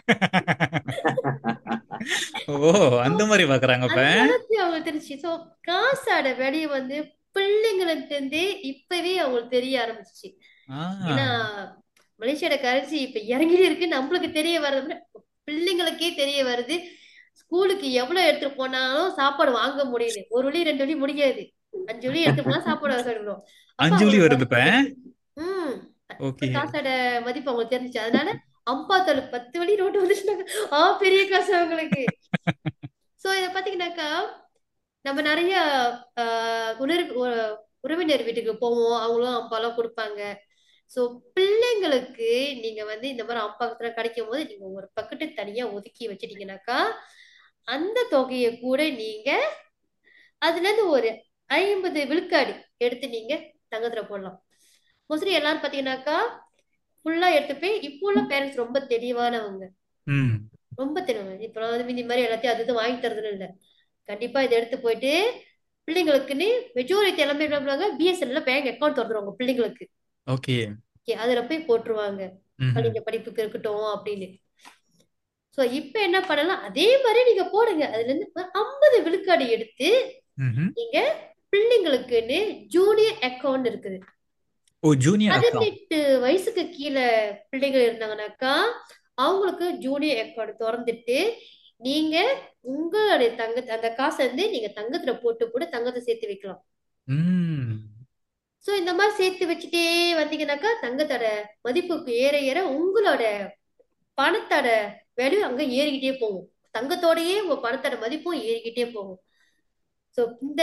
ஓ அந்த மாதிரி பாக்குறாங்க அப்ப அந்த அளவுக்கு அவங்களுக்கு தெரிஞ்சு சோ காசோட விலையை வந்து பிள்ளைங்களுக்கு இருந்தே இப்பவே அவங்களுக்கு தெரிய ஆரம்பிச்சிச்சு ஏன்னா ஆஹ் மலேசியோட கரன்சி இப்ப இறங்கிட்டு இருக்கு நம்மளுக்கு தெரிய வர்றது பிள்ளைங்களுக்கே தெரிய வருது ஸ்கூலுக்கு எவ்வளவு எடுத்துட்டு போனாலும் சாப்பாடு வாங்க முடியுது ஒரு வழி ரெண்டு வழி முடியாது அஞ்சு வழி எடுத்து போனா சாப்பாடு வாங்க சொல்லிடுவோம் அப்ப அஞ்சு வழி அவங்களுக்கு வருது இப்ப ம் ஓகே காசோட மதிப்பு அவங்களுக்கு தெரிஞ்சுச்சு அதனால அம்பாத்தோல் பத்து வழி ரோட்டு வந்துச்சுனாக்க ஆ பெரிய காசு அவங்களுக்கு சோ இத பாத்தீங்கன்னாக்கா நம்ம நிறைய ஆஹ் உணர் உ- உறவினர் வீட்டுக்கு போவோம் அவங்களும் அப்பாலாம் கொடுப்பாங்க சோ பிள்ளைங்களுக்கு நீங்க வந்து இந்த மாதிரி அப்பாத்துல கிடைக்கும் போது நீங்க ஒரு பக்கெட்டு தனியா ஒதுக்கி வச்சிட்டீங்கன்னாக்கா அந்த தொகையை கூட நீங்க அதுல இருந்து ஒரு ஐம்பது விழுக்காடு எடுத்து நீங்க தங்கத்துல போடலாம் மோஸ்ட்லி எல்லாரும் பாத்தீங்கன்னாக்கா ஃபுல்லா எடுத்து போய் இப்போ உள்ள பேரண்ட்ஸ் ரொம்ப தெளிவானவங்க ம் ரொம்ப தெளிவாங்க இப்ப வந்து முந்தி மாதிரி எல்லாத்தையும் அது இது வாங்கி தரதுன்னு இல்ல கண்டிப்பா இதை எடுத்து போயிட்டு பிள்ளைங்களுக்குன்னு மெஜாரிட்டி எல்லாமே என்ன பண்ணுவாங்க பிஎஸ்என்எல்ல பேங்க் அக்கௌண்ட் திறந்துருவாங்க பிள்ளைங்களுக்கு ஓகே ஓகே அதுல போய் போட்டுருவாங்க ம் பள்ளிங்க படிப்புக்கு இருக்கட்டும் அப்படின்னு சோ இப்ப என்ன பண்ணலாம் அதே மாதிரி நீங்க போடுங்க அதுல இருந்து ஒரு ஐம்பது விழுக்காடு எடுத்து ம் நீங்க பிள்ளைங்களுக்குன்னு ஜூனியர் அக்கௌண்ட் இருக்குது ஓ ஜூனியர் அக்கௌண்ட் பதினெட்டு வயசுக்கு கீழே பிள்ளைகள் இருந்தாங்கன்னாக்கா அவங்களுக்கு ஜூனியர் அக்கௌண்ட் திறந்துட்டு நீங்க உங்களுடைய தங்க அந்த காசை வந்து நீங்க தங்கத்துல போட்டு கூட தங்கத்தை சேர்த்து வைக்கலாம் ம் சோ இந்த மாதிரி சேர்த்து வச்சுட்டே வந்தீங்கன்னாக்கா தங்கத்தோட மதிப்புக்கு ஏற ஏற உங்களோட பணத்தோட வேல்யூ அங்க ஏறிக்கிட்டே போகும் தங்கத்தோடயே உங்க பணத்தோட மதிப்பும் ஏறிக்கிட்டே போகும் சோ இந்த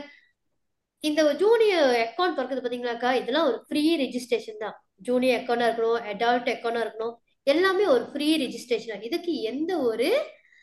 இந்த ஜூனியர் அக்கௌண்ட் திறக்கிறது பாத்தீங்கன்னாக்கா இதெல்லாம் ஒரு ஃப்ரீ ரெஜிஸ்ட்ரேஷன் தான் ஜூனியர் அக்கௌண்டா இருக்கணும் அடல்ட் அக்கௌண்டா இருக்கணும் எல்லாமே ஒரு ஃப்ரீ ரெஜிஸ்ட்ரேஷன் இதுக்கு எந்த ஒரு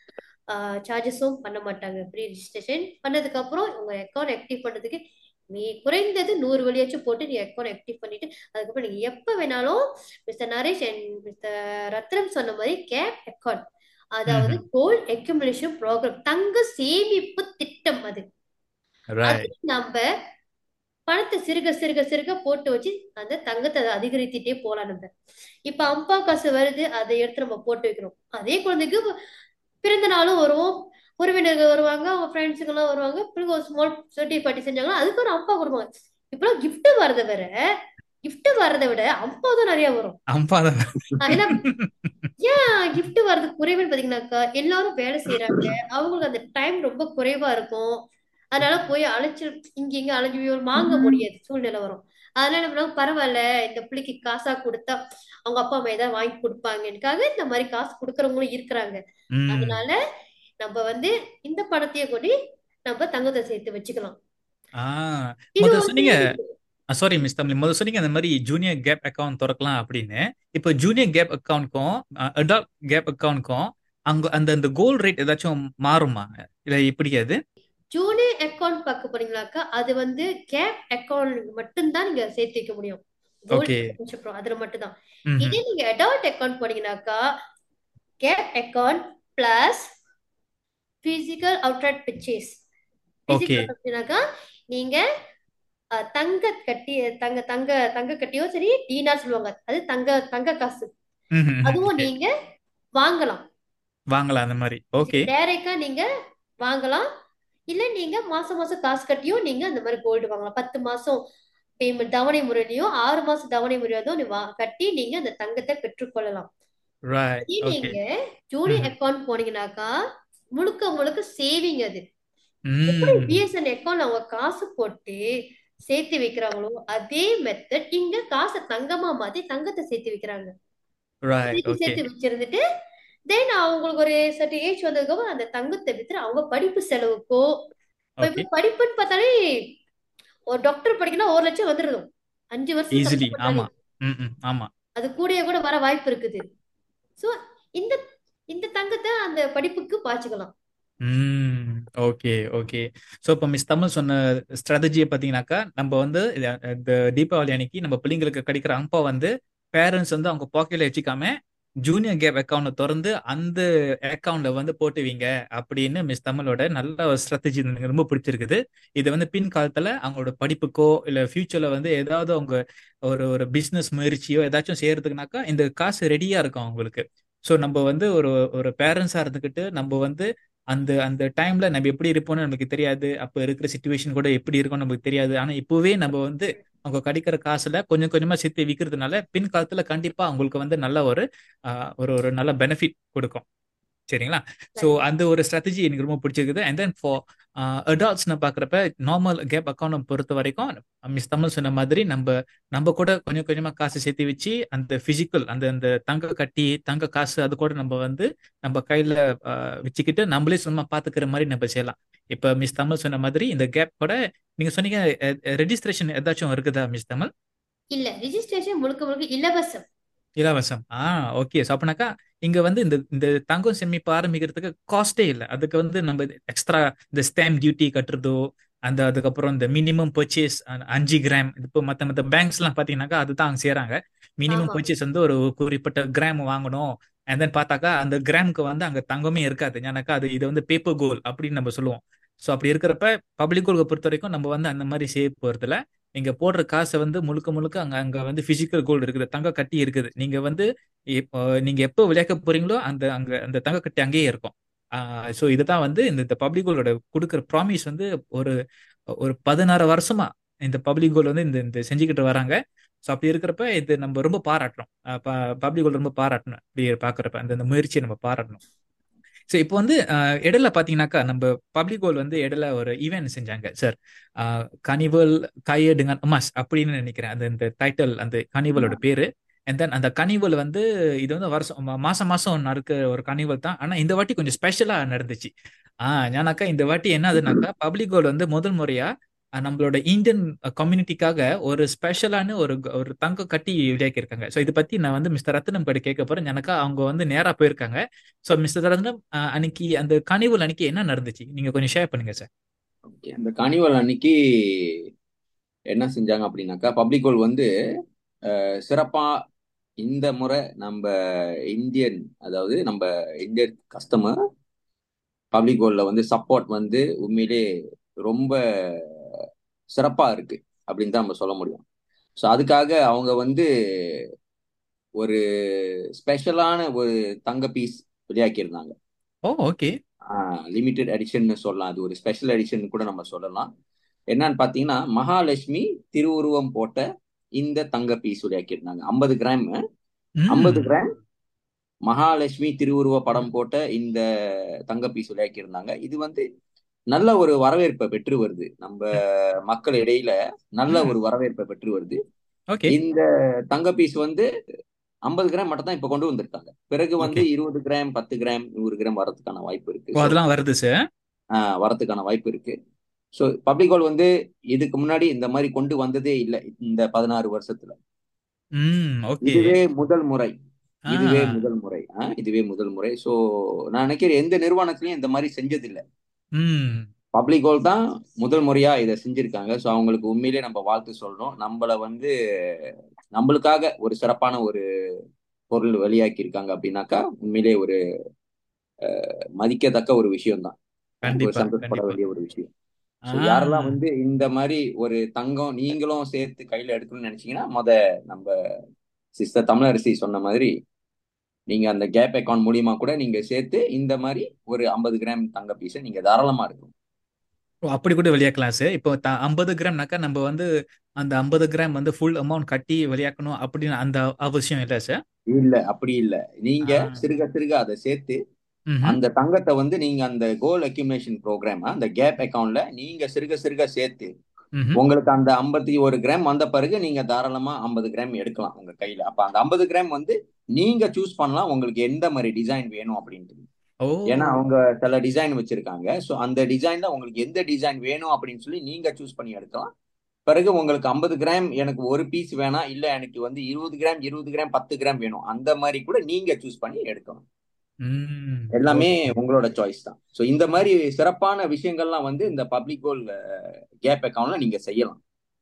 சார்ஜஸும் பண்ண மாட்டாங்க ப்ரீ ரிஜிஸ்ட்ரேஷன் பண்ணதுக்கு அப்புறம் உங்க அக்கௌண்ட் ஆக்டிவ் பண்றதுக்கு நீ குறைந்தது நூறு வழியாச்சும் போட்டு நீ அக்கௌண்ட் ஆக்டிவ் பண்ணிட்டு அதுக்கப்புறம் நீங்க எப்ப வேணாலும் mister Naresh and mister Ratnam சொன்ன மாதிரி கேப் அக்கௌண்ட் அதாவது ம்ஹும். கோல்ட் அக்யூமுலேஷன் ப்ரோக்ராம் தங்க சேமிப்பு திட்டம் அது ரைட் அது நம்ம பணத்தை சிறுக சிறுக சிறுக போட்டு வச்சு அந்த தங்கத்தை அதை அதிகரித்துட்டே போலாம் நம்ம இப்ப அம்பா காசு வருது அதை எடுத்து நம்ம போட்டு வைக்கிறோம் அதே குழந்தைக்கு பிறந்த நாளும் வரும் உறவினர்கள் வருவாங்க அவங்க ஃப்ரெண்ட்ஸுங்க எல்லாம் வருவாங்க பிறகு ஒரு ஸ்மால் பர்த்டே பார்ட்டி செஞ்சாங்கன்னா அதுக்கு ஒரு அப்பா கொடுப்பாங்க இப்பெல்லாம் gift வர்றதை விட gift வர்றதை விட அப்பா தான் நிறைய வரும் அம்பா தான் ஆஹ் ஏன்னா ஏன் gift வர்றது குறைவுன்னு பாத்தீங்கன்னாக்கா எல்லாரும் வேலை செய்யறாங்க அவங்களுக்கு அந்த டைம் ரொம்ப குறைவா இருக்கும் அதனால போய் அழைச்சு இங்க இங்க அலைஞ்சு போய் வாங்க முடியாது சூழ்நிலை வரும் அதனால என்ன பண்ணுவாங்க பரவாயில்ல இந்த பிள்ளைக்கு காசா கொடுத்தா அவங்க அப்பா அம்மா ஏதாவது வாங்கி கொடுப்பாங்கன்னுக்காக இந்த மாதிரி காசு கொடுக்கறவங்களும் இருக்கிறாங்க ம் அதனால நம்ம வந்து இந்த பணத்தையே கொண்டு நம்ம தங்கத்தை சேர்த்து வச்சுக்கலாம் ஆ இது முத வந்து சொன்னீங்க சாரி மிஸ் தமிழ் முதல் சொன்னீங்க அந்த மாதிரி ஜூனியர் கேப் அக்கவுண்ட் திறக்கலாம் அப்படின்னு இப்போ ஜூனியர் கேப் அக்கவுண்ட்க்கும் அடல்ட் கேப் அக்கவுண்ட்க்கும் அங்க அந்த அந்த கோல்ட் ரேட் ஏதாச்சும் மாறுமா இல்ல எப்படி அது ஜூனியர் அக்கௌண்ட் பார்க்க போறீங்களாக்கா அது வந்து கேப் அக்கௌண்ட் மட்டும்தான் நீங்க சேர்த்து வைக்க முடியும் கோல்ட் ஓகே அப்புறம் அதுல மட்டும்தான் ம் இதே நீங்க அடல்ட் அக்கௌண்ட் போனீங்கன்னாக்கா GAP account plus physical outright purchase okay physical அப்படின்னாக்கா நீங்க அஹ், தங்க கட்டி தங்க தங்க தங்க கட்டியோ சரி டீனா சொல்லுவாங்க அது தங்க தங்க காசு ம் அதுவும் ஓகே நீங்க வாங்கலாம் வாங்கலாம் அந்த மாதிரி ஓகே டைரக்டா நீங்க வாங்கலாம் இல்ல நீங்க மாசம் மாசம் காசு கட்டியும் நீங்க அந்த மாதிரி கோல்டு வாங்கலாம் பத்து மாசம் பேமெண்ட் தவணை முறையிலயோ ஆறு மாசம் தவணை முறையோ நீ வா கட்டி நீங்க அந்த தங்கத்தை பெற்றுக்கொள்ளலாம் ரைட் இதே ஓகே நீங்க ஜூனியர் ம் அக்கௌண்ட் போனீங்கன்னாக்கா முழுக்க முழுக்க சேவிங் அது எப்படி ம் பிஎஸ்என் அக்கௌண்ட் அவங்க காசு போட்டு சேர்த்து வைக்கிறாங்களோ அதே மெத்தட் இங்க காசை தங்கமா மாத்தி தங்கத்தை சேர்த்து வைக்கிறாங்க ரைட் சேர்த்து ஓகே சேர்த்து வச்சிருந்துட்டு தென் அவங்களுக்கு ஒரு சர்டன் ஏஜ் வந்ததுக்கு அப்புறம் அந்த தங்கத்தை வித்துட்டு அவங்க படிப்பு செலவுக்கோ இப்ப ஓகே இப்ப படிப்புன்னு பார்த்தாலே ஒரு டாக்டர் படிக்கணும்னா ஒரு லட்சம் வந்துருக்கும் அஞ்சு வருஷம் ஈஸிலி கஷ்டப்பட்டாலே ஆமா ம் ம் ஆமா அது கூடயே கூட வர வாய்ப்பு இருக்குது சோ இந்த இந்த தங்கத்தை அந்த படிப்புக்கு பாய்ச்சிக்கலாம் ம் ஓகே ஓகே ஸோ இப்போ மிஸ் தமிழ் சொன்ன ஸ்ட்ராட்டஜியை பார்த்தீங்கன்னாக்கா நம்ம வந்து இது- இந்த தீபாவளி அன்னைக்கு நம்ம பிள்ளைங்களுக்கு கிடைக்கிற அம்பா வந்து பேரண்ட்ஸ் வந்து அவங்க பாக்கெட்ல வச்சுக்காம ஜூனியர் கேப் அக்கௌண்ட்டை திறந்து அந்த அக்கௌண்ட்ல வந்து போட்டுவீங்க அப்படின்னு மிஸ் தமிழோட நல்ல ஒரு ஸ்ட்ராட்டஜி எனக்கு ரொம்ப பிடிச்சிருக்குது இது வந்து பின் காலத்துல அவங்களோட படிப்புக்கோ இல்லை ஃபியூச்சர்ல வந்து ஏதாவது அவங்க ஒரு ஒரு பிஸ்னஸ் முயற்சியோ ஏதாச்சும் செய்யறதுக்குனாக்கா இந்த காசு ரெடியா இருக்கும் அவங்களுக்கு ஸோ நம்ம வந்து ஒரு ஒரு பேரண்ட்ஸா இருந்துக்கிட்டு நம்ம வந்து அந்த அந்த டைம்ல நம்ம எப்படி இருப்போம்னு நமக்கு தெரியாது அப்ப இருக்கிற சுச்சுவேஷன் கூட எப்படி இருக்கும்னு நமக்கு தெரியாது ஆனா இப்பவே நம்ம வந்து அவங்க கிடைக்கிற காசுல கொஞ்சம் கொஞ்சமா சேர்த்து விற்கிறதுனால பின் காலத்துல கண்டிப்பா அவங்களுக்கு வந்து நல்ல ஒரு ஆஹ், ஒரு ஒரு நல்ல பெனிஃபிட் கொடுக்கும் சரிங்களா ஸோ அந்த ஒரு ஸ்ட்ராட்டஜி எனக்கு ரொம்ப பிடிச்சிருக்குது அண்ட் தென் ஃபார் அடால்ட்ஸ்னு பார்க்குறப்ப நார்மல் கேப் அக்கௌண்ட் பொறுத்த வரைக்கும் மிஸ் தமிழ் சொன்ன மாதிரி நம்ம நம்ம கூட கொஞ்சம் கொஞ்சமா காசு சேர்த்து வச்சு அந்த பிசிக்கல் அந்த அந்த தங்க கட்டி தங்க காசு அது கூட நம்ம வந்து நம்ம கையில ஆஹ், வச்சுக்கிட்டு நம்மளே சும்மா பாத்துக்கிற மாதிரி நம்ம செய்யலாம் இப்ப மிஸ் தமிழ் சொன்ன மாதிரி இந்த கேப் கூட நீங்க சொன்னீங்க ரெஜிஸ்ட்ரேஷன் ஏதாச்சும் இருக்குதா மிஸ் தமிழ் இல்ல ரிஜிஸ்ட்ரேஷன் முழுக்க முழுக்க இலவசம் இலவசம் ஆ ஓகே ஸோ அப்பனாக்கா இங்க வந்து இந்த இந்த தங்கம் சேமிப்பு ஆரம்பிக்கிறதுக்கு காஸ்டே இல்லை அதுக்கு வந்து நம்ம எக்ஸ்ட்ரா இந்த ஸ்டாம்ப் டியூட்டி கட்டுறதோ அந்த அதுக்கப்புறம் இந்த மினிமம் பர்ச்சேஸ் அஞ்சு கிராம் இப்போ மற்ற மற்ற பேங்க்ஸ்லாம் பார்த்தீங்கன்னாக்கா அதுதான் அங்கே செய்கிறாங்க மினிமம் ஆமா பர்ச்சேஸ் வந்து ஒரு குறிப்பிட்ட கிராம் வாங்கணும் அண்ட் தென் பார்த்தாக்கா அந்த கிராமுக்கு வந்து அங்கே தங்கமே இருக்காது ஏன்னாக்கா அது இது வந்து பேப்பர் கோல் அப்படின்னு நம்ம சொல்லுவோம் ஸோ அப்படி இருக்கிறப்ப பப்ளிக் கோல்கை பொறுத்த வரைக்கும் நம்ம வந்து அந்த மாதிரி சேவ் போகிறதுல நீங்க போடுற காசை வந்து முழுக்க முழுக்க அங்க அங்க வந்து பிசிக்கல் கோல்டு இருக்குது தங்க கட்டி இருக்குது நீங்க வந்து இப்போ நீங்க எப்போ விளையாக்க போறீங்களோ அந்த அங்க அந்த தங்க கட்டி அங்கேயே இருக்கும் ஸோ இதுதான் வந்து இந்த இந்த பப்ளிக் கோலோட கொடுக்குற ப்ராமிஸ் வந்து ஒரு ஒரு பதினாறு வருஷமா இந்த பப்ளிக் கோல் வந்து இந்த இந்த செஞ்சுக்கிட்டு வராங்க ஸோ அப்படி இருக்கிறப்ப இது நம்ம ரொம்ப பாராட்டுறோம் பப்ளிக் கோல் ரொம்ப பாராட்டணும் இப்படி பார்க்குறப்ப அந்த இந்த முயற்சியை நம்ம பாராட்டணும் ஸோ இப்போ வந்து அஹ், இடையில பார்த்தீங்கன்னாக்கா நம்ம பப்ளிக் கோல் வந்து இடையில ஒரு ஈவெண்ட் செஞ்சாங்க சார் கனிவல் கைய dengan emas அப்படின்னு நினைக்கிறேன் அந்த இந்த டைட்டில் அந்த கனிவலோட பேரு அண்ட் தென் அந்த கனிவல் வந்து இது வந்து வருஷம் மா- மாசம் மாசம் நடக்கிற ஒரு கனிவல் தான் ஆனா இந்த வாட்டி கொஞ்சம் ஸ்பெஷலா நடந்துச்சு ஆஹ் ஏன்னாக்கா இந்த வாட்டி என்னதுனாக்கா பப்ளிக் கோல் வந்து முதல் முறையா அஹ், நம்மளோட இந்தியன் கம்யூனிட்டிக்காக ஒரு ஸ்பெஷலான ஒரு க- ஒரு தங்கம் கட்டி விளையாக்கியிருக்காங்க ஸோ இதை பத்தி நான் வந்து மிஸ்டர் ரத்னம் கிட்ட கேட்க போறேன் எனக்கா அவங்க வந்து நேரா போயிருக்காங்க ஸோ மிஸ்டர் ரத்னம் அஹ், அன்னைக்கு அந்த கார்னிவல் அன்னைக்கு என்ன நடந்துச்சு நீங்க கொஞ்சம் ஷேர் பண்ணுங்க சார் ஓகே அந்த கார்னிவல் அன்னைக்கு என்ன செஞ்சாங்க அப்படின்னாக்கா பப்ளிக் கோல் வந்து அஹ், சிறப்பா இந்த முறை நம்ம இந்தியன் அதாவது நம்ம இந்தியன் கஸ்டமர் பப்ளிக் கோல்ல வந்து சப்போர்ட் வந்து உண்மையிலே ரொம்ப சிறப்பா இருக்கு அப்படின்னு தான் நம்ம சொல்ல முடியும் ஸோ அதுக்காக அவங்க வந்து ஒரு ஸ்பெஷலான ஒரு தங்க பீஸ் வெளியாக்கியிருந்தாங்க ஓ ஓகே லிமிடெட் எடிஷன் சொல்லலாம் அது ஒரு ஸ்பெஷல் எடிஷன் கூட நம்ம சொல்லலாம் என்னன்னு பார்த்தீங்கன்னா மகாலட்சுமி திருவுருவம் போட்ட இந்த தங்க பீஸ் வெளியாக்கியிருந்தாங்க ஐம்பது கிராம் ஐம்பது ம் கிராம் மகாலட்சுமி திருவுருவ படம் போட்ட இந்த தங்க பீஸ் வெளியாக்கியிருந்தாங்க இது வந்து நல்ல ஒரு வரவேற்பை பெற்று வருது நம்ம மக்கள் இடையில நல்ல ம் ஒரு வரவேற்பை பெற்று வருது ஓகே இந்த தங்க பீஸ் வந்து ஐம்பது கிராம் மட்டும் தான் இப்ப கொண்டு வந்திருக்காங்க பிறகு வந்து ஓகே இருபது கிராம் பத்து கிராம் நூறு கிராம் வரதுக்கான வாய்ப்பு இருக்கு ஓ ஸோ அதெல்லாம் வருது சார் வரதுக்கான வாய்ப்பு இருக்கு ஸோ பப்ளிக் ஹால் வந்து இதுக்கு முன்னாடி இந்த மாதிரி கொண்டு வந்ததே இல்லை இந்த பதினாறு வருஷத்துல ம் ஓகே இதுவே முதல் முறை ஆ இதுவே முதல் முறை ஆ, இதுவே முதல் முறை ஸோ நான் நினைக்கிறேன் எந்த நிறுவனத்திலையும் இந்த மாதிரி செஞ்சதில்லை ம் பப்ளிக் ஹால் தான் முதல் முறையா இதை செஞ்சிருக்காங்க ஸோ அவங்களுக்கு உண்மையிலே நம்ம வாழ்த்து சொல்றோம் நம்மள வந்து நம்மளுக்காக ஒரு சிறப்பான ஒரு பொருள் வெளியாக்கி இருக்காங்க அப்படின்னாக்கா உண்மையிலே ஒரு மதிக்கத்தக்க ஒரு விஷயம் தான் நமக்கு ஒரு கண்டிப்பா சந்தோஷப்பட கண்டிப்பா வேண்டிய ஒரு விஷயம் ஆ ஸோ யாரெல்லாம் வந்து இந்த மாதிரி ஒரு தங்கம் நீங்களும் சேர்த்து கையில எடுக்கணும்னு நினைச்சீங்கன்னா முத நம்ம சிஸ்டர் தமிழரசி சொன்ன மாதிரி நீங்க அந்த கேப் அக்கௌண்ட் மூலியமா கூட நீங்க சேர்த்து இந்த மாதிரி ஒரு ஐம்பது கிராம் தங்க பீஸை நீங்க தாராளமா இருக்கும் ஓ, அப்படி கூட வெளியாக்கலாம் சார் இப்போ த ஐம்பது கிராம்னாக்கா நம்ம வந்து அந்த ஐம்பது கிராம் வந்து ஃபுல் அமௌண்ட் கட்டி வெளியாக்கணும் அப்படின்னு அந்த அவசியம் இல்லை சார் இல்ல அப்படி இல்ல நீங்க ஆ சிறுக சிறுக அதை சேர்த்து ம் அந்த தங்கத்தை வந்து நீங்க அந்த கோல் அக்யூமுலேஷன் ப்ரோக்ராம் அந்த கேப் அக்கவுண்ட்ல நீங்க சிறுக சிறுக சேர்த்து ம் உங்களுக்கு அந்த ஐம்பத்தி ஒரு கிராம் வந்த பிறகு நீங்க தாராளமா ஐம்பது கிராம் எடுக்கலாம் உங்க கையில அப்ப அந்த ஐம்பது கிராம் வந்து நீங்க சூஸ் பண்ணலாம் உங்களுக்கு எந்த மாதிரி டிசைன் வேணும் அப்படின்ட்டு ஓ ஏன்னா அவங்க சில டிசைன் வச்சிருக்காங்க ஸோ அந்த டிசைன்ல உங்களுக்கு எந்த டிசைன் வேணும் அப்படின்னு சொல்லி நீங்க சூஸ் பண்ணி எடுக்கலாம் பிறகு உங்களுக்கு ஐம்பது கிராம் எனக்கு ஒரு பீஸ் வேணாம் இல்ல எனக்கு வந்து இருபது கிராம் இருபது கிராம் பத்து கிராம் வேணும் அந்த மாதிரி கூட நீங்க சூஸ் பண்ணி எடுக்கணும் ம் எல்லாமே ஓகே உங்களோட சாய்ஸ் தான் ஸோ இந்த மாதிரி சிறப்பான விஷயங்கள்லாம் வந்து இந்த பப்ளிக் கோல் கேப் அக்கவுண்ட்ல நீங்க செய்யலாம்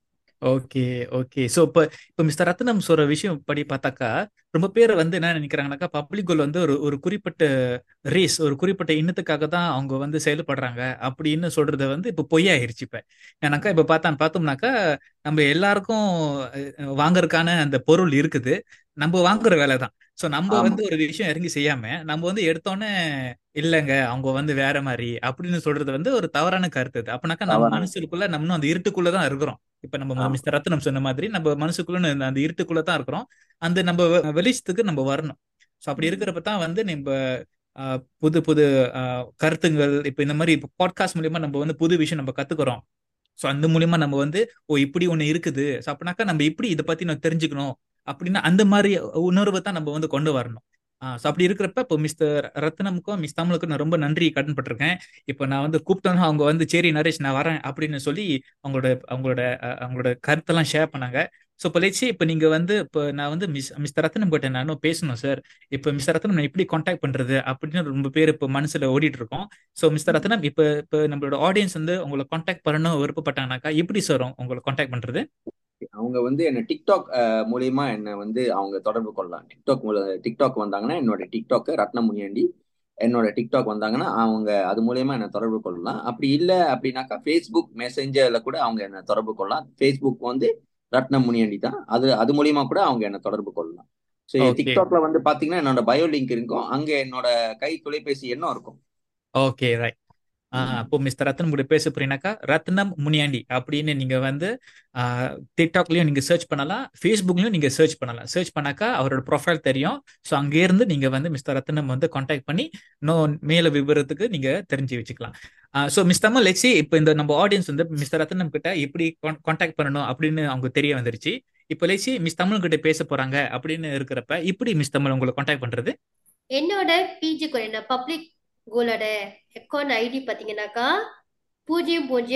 ஓகே ஓகே ஸோ இப்போ இப்போ மிஸ்டர் ரத்னம் சொல்ற விஷயம் படி பார்த்தாக்கா ரொம்ப பேர் வந்து என்ன நினைக்கிறாங்கனாக்கா பப்ளிக் கோல் வந்து ஒரு ஒரு குறிப்பிட்ட ரேஸ் ஒரு குறிப்பிட்ட இனத்துக்காக தான் அவங்க வந்து செயல்படுறாங்க அப்படின்னு சொல்றது வந்து இப்போ பொய்யாயிருச்சு இப்போ ஏன்னாக்கா இப்போ பார்த்தா பார்த்தோம்னாக்கா நம்ம எல்லாருக்கும் அஹ், வாங்குறதுக்கான அந்த பொருள் இருக்குது நம்ம வாங்குற வேலை தான் ஸோ நம்ம ஆமா வந்து ஒரு விஷயம் இறங்கி செய்யாம நம்ம வந்து எடுத்தோன்னே இல்லைங்க அவங்க வந்து வேற மாதிரி அப்படின்னு சொல்றது வந்து ஒரு தவறான கருத்து அது அப்பனாக்கா நம்ம தவறான மனசுக்குள்ள நம்ம இன்னும் அந்த இருட்டுக்குள்ள தான் இருக்கிறோம் இப்ப நம்ம ஆமா மிஸ்டர் ரத்னம் சொன்ன மாதிரி நம்ம மனசுக்குள்ள அந்த அந்த இருட்டுக்குள்ள தான் இருக்கிறோம் அந்த நம்ம வெ- வெளிச்சத்துக்கு நம்ம வரணும் ஸோ அப்படி ம். இருக்கிறப்ப தான் வந்து நம்ம ஆஹ், புது புது ஆஹ், கருத்துங்கள் இப்போ இந்த மாதிரி இப்போ பாட்காஸ்ட் மூலியமா நம்ம வந்து புது விஷயம் நம்ம கத்துக்கிறோம் ஸோ அந்த மூலியமா நம்ம வந்து ஓ இப்படி ஒண்ணு இருக்குது ஸோ அப்படின்னாக்கா நம்ம இப்படி இதை பத்தி நம்ம தெரிஞ்சுக்கணும் அப்படின்னா அந்த மாதிரி உணர்வை தான் நம்ம வந்து கொண்டு வரணும் ஸோ அப்படி இருக்கிறப்ப இப்போ மிஸ்டர் ரத்னமுக்கும் மிஸ் தமிழுக்கும் நான் ரொம்ப நன்றி கடன் பட்டிருக்கேன் இப்போ நான் வந்து கூப்பிட்டோன்னா அவங்க வந்து சரி நரேஷ் நான் வரேன் அப்படின்னு சொல்லி அவங்களோட அவங்களோட அஹ், அவங்களோட கருத்தெல்லாம் ஷேர் பண்ணாங்க ஸோ இப்போ லட்சி இப்போ நீங்கள் வந்து இப்போ நான் வந்து மிஸ் மிஸ்டர் ரத்னம் கிட்ட நானும் பேசணும் சார் இப்போ மிஸ்டர் ரத்னம் நான் எப்படி காண்டாக்ட் பண்ணுறது அப்படின்னு ரொம்ப பேர் இப்போ மனசில் ஓடிட்டு இருக்கோம் ஸோ மிஸ்டர் ரத்னம் இப்போ இப்போ நம்மளோட ஆடியன்ஸ் வந்து உங்களை காண்டாக்ட் பண்ணணும் விருப்பப்பட்டாங்கனாக்கா எப்படி சார் உங்களை காண்டாக்ட் பண்ணுறது அவங்க வந்து என்ன டிக்டாக் அஹ், மூலியமா என்ன வந்து அவங்க தொடர்பு கொள்ளலாம் டிக்டாக் மூல டிக்டாக் வந்தாங்கன்னா என்னோட டிக்டாக் ரத்ன முனியாண்டி என்னோட டிக்டாக் வந்தாங்கன்னா அவங்க அது மூலியமா என்ன தொடர்பு கொள்ளலாம் அப்படி இல்லை அப்படின்னாக்கா ஃபேஸ்புக் மெசேஞ்சர்ல கூட அவங்க என்ன தொடர்பு கொள்ளலாம் ஃபேஸ்புக் வந்து ரத்ன முனியாண்டி தான் அது அது மூலியமா கூட அவங்க என்ன தொடர்பு கொள்ளலாம் ஸோ ஓகே டிக்டாக்ல வந்து பாத்தீங்கன்னா என்னோட பயோ லிங்க் இருக்கும் அங்க என்னோட கை தொலைபேசி எண்ணம் இருக்கும் ஓகே ரைட் ஆஹ் அப்போ மிஸ்டர் ரத்னம் கூட பேச போறீங்கன்னாக்கா ரத்னம் முனியாண்டி அப்படின்னு நீங்க வந்து டிக்டாக்லயும் நீங்க சர்ச் பண்ணலாம் ஃபேஸ்புக்லயும் நீங்க சர்ச் பண்ணலாம் சர்ச் பண்ணாக்கா அவரோட ப்ரொஃபைல் தெரியும் ஸோ அங்கேருந்து நீங்க வந்து மிஸ்டர் ரத்னம் வந்து காண்டாக்ட் பண்ணி இன்னும் மேல விவரத்துக்கு நீங்க தெரிஞ்சு வச்சுக்கலாம் ஸோ மிஸ் தமிழ் லெக்ஸி இப்போ இந்த நம்ம ஆடியன்ஸ் வந்து மிஸ்டர் ரத்னம் கிட்ட எப்படி காண்டாக்ட் பண்ணணும் அப்படின்னு அவங்க தெரிய வந்துருச்சு இப்போ லெக்ஸி மிஸ் தமிழ் கிட்ட பேச போறாங்க அப்படின்னு இருக்கிறப்ப இப்படி மிஸ் தமிழ் உங்களை காண்டாக்ட் பண்றது என்னோட பிஜி குறைந்த பப்ளிக் கோலோட அக்கௌண்ட் ஐடி பார்த்தீங்கன்னாக்கா பூஜ்ஜியம் பூஜ்ஜியம்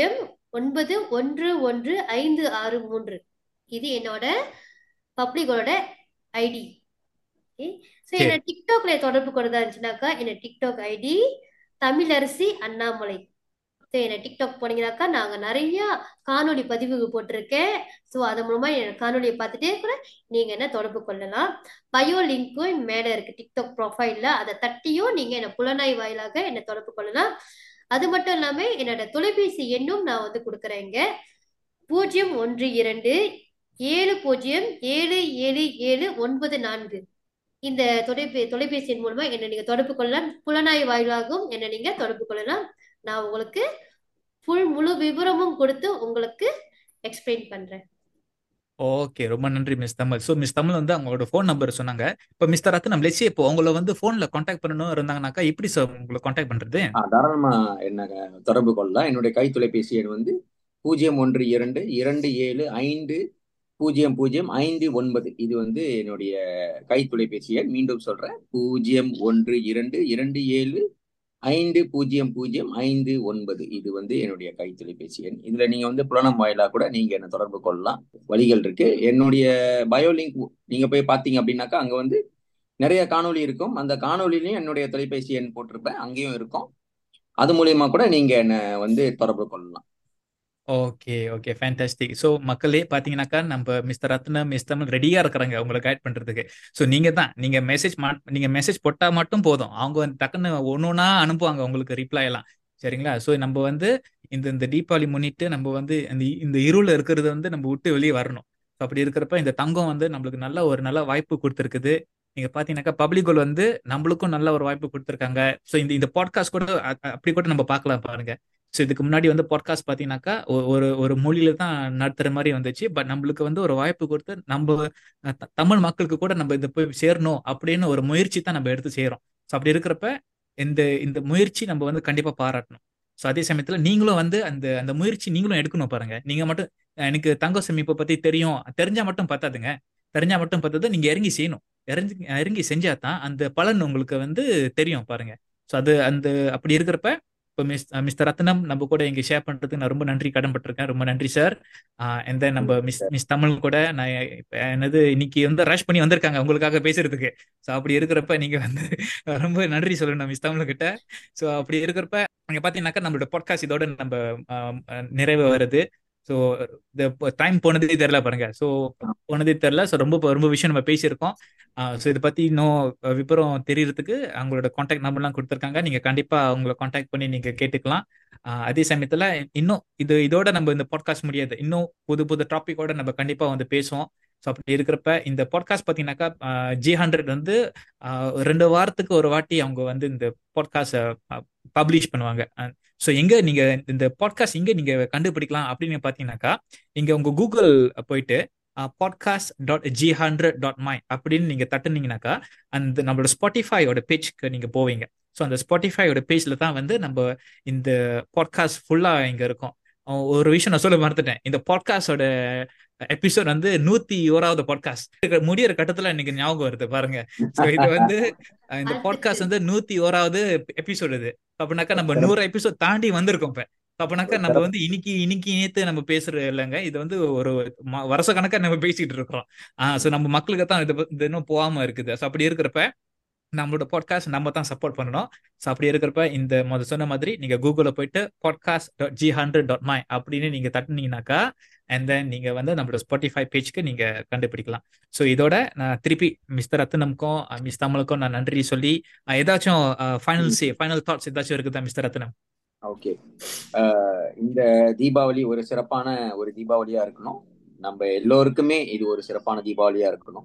ஒன்பது ஒன்று ஒன்று ஐந்து ஆறு மூன்று இது என்னோட பப்ளிக்கோட ஐடி ஓகே ஸோ சரி என்ன டிக்டாக்ல தொடர்பு கொண்டதா இருந்துச்சுனாக்கா என்ன TikTok ID Tamilarasi Annamalai so என்ன டிக்டாக் போனீங்கன்னாக்கா நாங்கள் நிறைய காணொளி பதிவு போட்டிருக்கேன் ஸோ அது மூலமா என் காணொளியை பார்த்துட்டே கூட நீங்கள் என்ன தொடர்பு கொள்ளலாம் பயோ லிங்க்கும் மேலே இருக்கு டிக்டாக் ப்ரொஃபைலில் அதை தட்டியும் நீங்கள் என்ன புலனாய் வாயிலாக என்னை தொடர்பு கொள்ளலாம் அது மட்டும் இல்லாமல் என்னோட தொலைபேசி எண்ணும் நான் வந்து கொடுக்குறேங்க பூஜ்ஜியம் ஒன்று இரண்டு ஏழு பூஜ்ஜியம் ஏழு ஏழு ஏழு ஒன்பது நான்கு இந்த தொலைபே தொலைபேசி எண் மூலமா என்னை நீங்க தொடர்பு கொள்ளலாம் புலனாய் வாயிலாகவும் என்னை நீங்க தொடர்பு கொள்ளலாம் நான் உங்களுக்கு ஃபுல் முழு விவரமும் கொடுத்து உங்களுக்கு எக்ஸ்பிளைன் பண்றேன் ஓகே ரொம்ப நன்றி miss Tamil so miss Tamil வந்து அவங்களோட ஃபோன் நம்பர் சொன்னாங்க இப்போ மிஸ்டர் ரத்னம் லெட்ஸே இப்போ உங்களை வந்து ஃபோன்ல காண்டாக்ட் பண்ணணும் இருந்தாங்கனாக்கா எப்படி சார் உங்களை காண்டாக்ட் பண்றது ஆ, தாராளமா என்ன தொடர்பு கொள்ளலாம் என்னுடைய கை தொலைபேசி எண் வந்து பூஜ்ஜியம் ஒன்று இரண்டு இரண்டு ஏழு ஐந்து பூஜ்ஜியம் பூஜ்ஜியம் ஐந்து ஒன்பது இது வந்து என்னுடைய கை தொலைபேசி எண் மீண்டும் சொல்றேன் பூஜ்ஜியம் ஒன்று இரண்டு இரண்டு ஏழு ஐந்து பூஜ்ஜியம் பூஜ்ஜியம் ஐந்து ஒன்பது இது வந்து என்னுடைய கை தொலைபேசி எண் இதுல நீங்க வந்து புலனம் வாயிலா கூட நீங்க என்ன தொடர்பு கொள்ளலாம் வழிகள் இருக்கு என்னுடைய பயோ லிங்க் நீங்க போய் பாத்தீங்க அப்படின்னாக்கா அங்க வந்து நிறைய காணொளி இருக்கும் அந்த காணொளிலையும் என்னுடைய தொலைபேசி எண் போட்டிருப்பேன் அங்கேயும் இருக்கும் அது மூலியமா கூட நீங்க என்ன வந்து தொடர்பு கொள்ளலாம் ஓகே ஓகே ஃபேண்டாஸ்டிக் ஸோ மக்களே பார்த்தீங்கன்னாக்கா நம்ம மிஸ்டர் ரத்னம் மிஸ் தமிழ் ரெடியாக இருக்கிறாங்க உங்களை கைட் பண்ணுறதுக்கு ஸோ நீங்கள் தான் நீங்கள் மெசேஜ் மா நீங்கள் மெசேஜ் போட்டால் மட்டும் போதும் அவங்க வந்து டக்குன்னு ஒன்று ஒன்றா அனுப்புவாங்க உங்களுக்கு ரிப்ளை எல்லாம் சரிங்களா ஸோ நம்ம வந்து இந்த இந்த தீபாவளி முன்னிட்டு நம்ம வந்து இந்த இந்த இருளில் இருக்கிறது வந்து நம்ம விட்டு வெளியே வரணும் ஸோ அப்படி இருக்கிறப்ப இந்த தங்கம் வந்து நம்மளுக்கு நல்ல ஒரு நல்ல வாய்ப்பு கொடுத்துருக்குது நீங்க பாத்தீங்கன்னாக்கா பப்ளிக் கோல் வந்து நம்மளுக்கும் நல்ல ஒரு வாய்ப்பு கொடுத்துருக்காங்க ஸோ இந்த இந்த பாட்காஸ்ட் கூட அ- அ- அப்படி கூட நம்ம பார்க்கலாம் பாருங்க ஸோ இதுக்கு முன்னாடி வந்து பாட்காஸ்ட் பார்த்தீங்கன்னாக்கா ஒ- ஒரு ஒரு மொழியில தான் நடத்துற மாதிரி வந்துச்சு பட் நம்மளுக்கு வந்து ஒரு வாய்ப்பு கொடுத்து நம்ம அஹ், த- தமிழ் மக்களுக்கு கூட நம்ம இதை போய் சேரணும் அப்படின்னு ஒரு முயற்சி தான் நம்ம எடுத்து செய்றோம் ஸோ அப்படி இருக்கிறப்ப இந்த இந்த முயற்சி நம்ம வந்து கண்டிப்பா பாராட்டணும் ஸோ அதே சமயத்துல நீங்களும் வந்து அந்த அந்த முயற்சி நீங்களும் எடுக்கணும் பாருங்க நீங்க மட்டும் அஹ், எனக்கு தங்க சேமிப்பை பத்தி தெரியும் தெரிஞ்சா மட்டும் பத்தாதுங்க தெரிஞ்சா மட்டும் பார்த்தது நீங்க இறங்கி செய்யணும் இறங்கி இறங்கி செஞ்சா தான் அந்த பலன் உங்களுக்கு வந்து தெரியும் பாருங்க ஸோ அது அந்த அப்படி இருக்கிறப்ப இப்போ மிஸ் மிஸ்டர் ரத்னம் நம்ம கூட இங்க ஷேர் பண்றதுக்கு நான் ரொம்ப நன்றி கடன்பட்டிருக்கேன் ரொம்ப நன்றி சார் எந்த நம்ம மிஸ் மிஸ் தமிழ் கூட நான் இப்ப என்னது இன்னைக்கு வந்து ரஷ் பண்ணி வந்திருக்காங்க உங்களுக்காக பேசுறதுக்கு ஸோ அப்படி இருக்கிறப்ப நீங்க வந்து ரொம்ப நன்றி சொல்லணும் மிஸ் தமிழ் கிட்ட ஸோ அப்படி இருக்கிறப்ப அங்க பாத்தீங்கன்னாக்கா நம்மளோட பாட்காஸ்ட் இதோட நம்ம ஆம், அஹ், நிறைவு வருது ஸோ இந்த டைம் போனதே தெரியல பாருங்க ஸோ போனதே தெரியல ஸோ ரொம்ப ரொம்ப விஷயம் நம்ம பேசியிருக்கோம் ஸோ இதை பத்தி இன்னும் விபரம் தெரியறதுக்கு அவங்களோட காண்டாக்ட் நம்பர்லாம் கொடுத்துருக்காங்க நீங்க கண்டிப்பா அவங்கள காண்டாக்ட் பண்ணி நீங்க கேட்டுக்கலாம் ஆஹ் அதே சமயத்துல இன்னும் இது இதோட நம்ம இந்த பாட்காஸ்ட் முடியாது இன்னும் புது புது டாபிக்கோட நம்ம கண்டிப்பா வந்து பேசுவோம் ஸோ அப்படி இருக்கிறப்ப இந்த பாட்காஸ்ட் பார்த்தீங்கன்னாக்கா ஜி ஹண்ட்ரட் வந்து ஆஹ் ரெண்டு வாரத்துக்கு ஒரு வாட்டி அவங்க வந்து இந்த பாட்காஸ்ட் பப்ளிஷ் பண்ணுவாங்க ஸோ எங்க நீங்க இந்த பாட்காஸ்ட் எங்க நீங்க கண்டுபிடிக்கலாம் அப்படின்னு பார்த்தீங்கன்னாக்கா நீங்க உங்க கூகுள் போயிட்டு podcast dot G hundred dot my அப்படின்னு நீங்க தட்டுனீங்கன்னாக்கா அந்த நம்மளோட ஸ்பாட்டிஃபையோட பேஜ்க்கு நீங்க போவீங்க ஸோ அந்த ஸ்பாட்டிஃபையோட பேஜ்ல தான் வந்து நம்ம இந்த பாட்காஸ்ட் ஃபுல்லா இங்க இருக்கும் அஹ் ஒரு விஷயம் நான் சொல்ல மறந்துட்டேன் இந்த பாட்காஸ்டோட எபிசோட் வந்து நூத்தி ஓராவது பாட்காஸ்ட் முடியிற கட்டத்துல எனக்கு ஞாபகம் வருது பாருங்க ஸோ இது வந்து அஹ் இந்த பாட்காஸ்ட் வந்து நூத்தி ஓராவது எபிசோட் இது அப்படின்னாக்கா நம்ம நூறு எபிசோட் தாண்டி வந்திருக்கோம் இப்ப அப்பனாக்கா நம்ம வந்து இன்னைக்கு இன்னைக்கு நேத்து நம்ம பேசுறது இல்லைங்க இது வந்து ஒரு ம- வருஷ கணக்கா நம்ம பேசிட்டு இருக்கிறோம் ஆஹ் ஸோ நம்ம மக்களுக்கு தான் இது இது இன்னும் போகாம இருக்குது ஸோ அப்படி இருக்கிறப்ப நம்மளோட பாட்காஸ்ட் நம்ம தான் சப்போர்ட் பண்ணணும் ஸோ அப்படி இருக்கிறப்ப இந்த முத சொன்ன மாதிரி நீங்க கூகுளில் போயிட்டு podcast dot G hundred dot my அப்படின்னு நீங்க தட்டுனீங்கனாக்கா அண்ட் தென் நீங்க வந்து நம்மளோட ஸ்பாட்டிஃபை பேஜ்க்கு நீங்க கண்டுபிடிக்கலாம் ஸோ இதோட நான் திருப்பி மிஸ்டர் ரத்னம்க்கும் மிஸ் தமிழுக்கும் நான் நன்றி சொல்லி அஹ், ஏதாச்சும் ஃபைனல் சே ஃபைனல் தாட்ஸ் ஏதாச்சும் இருக்குதா மிஸ்டர் ரத்னம் ஓகே இந்த தீபாவளி ஒரு சிறப்பான ஒரு தீபாவளியா இருக்கணும் நம்ம எல்லோருக்குமே இது ஒரு சிறப்பான தீபாவளியா இருக்கணும்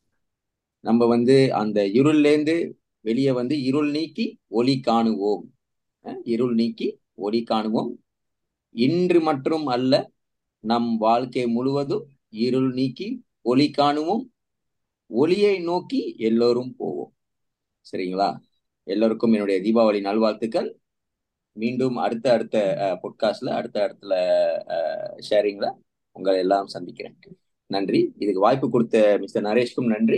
நம்ம வந்து அந்த இருள்லேருந்து வெளியே வந்து இருள் நீக்கி ஒளி காணுவோம் அஹ் இருள் நீக்கி ஒளி காணுவோம் இன்று மற்றும் அல்ல நம் வாழ்க்கை முழுவதும் இருள் நீக்கி ஒளி காணுவோம் ஒளியை நோக்கி எல்லோரும் போவோம் சரிங்களா எல்லோருக்கும் என்னுடைய தீபாவளி நல்வாழ்த்துக்கள் மீண்டும் அடுத்த அடுத்த பொட்காஸ்ட்ல அடுத்த இடத்துல ஷேரிங்ல உங்களை எல்லாம் சந்திக்கிறேன் நன்றி இதுக்கு வாய்ப்பு கொடுத்த மிஸ்டர் நரேஷ்க்கும் நன்றி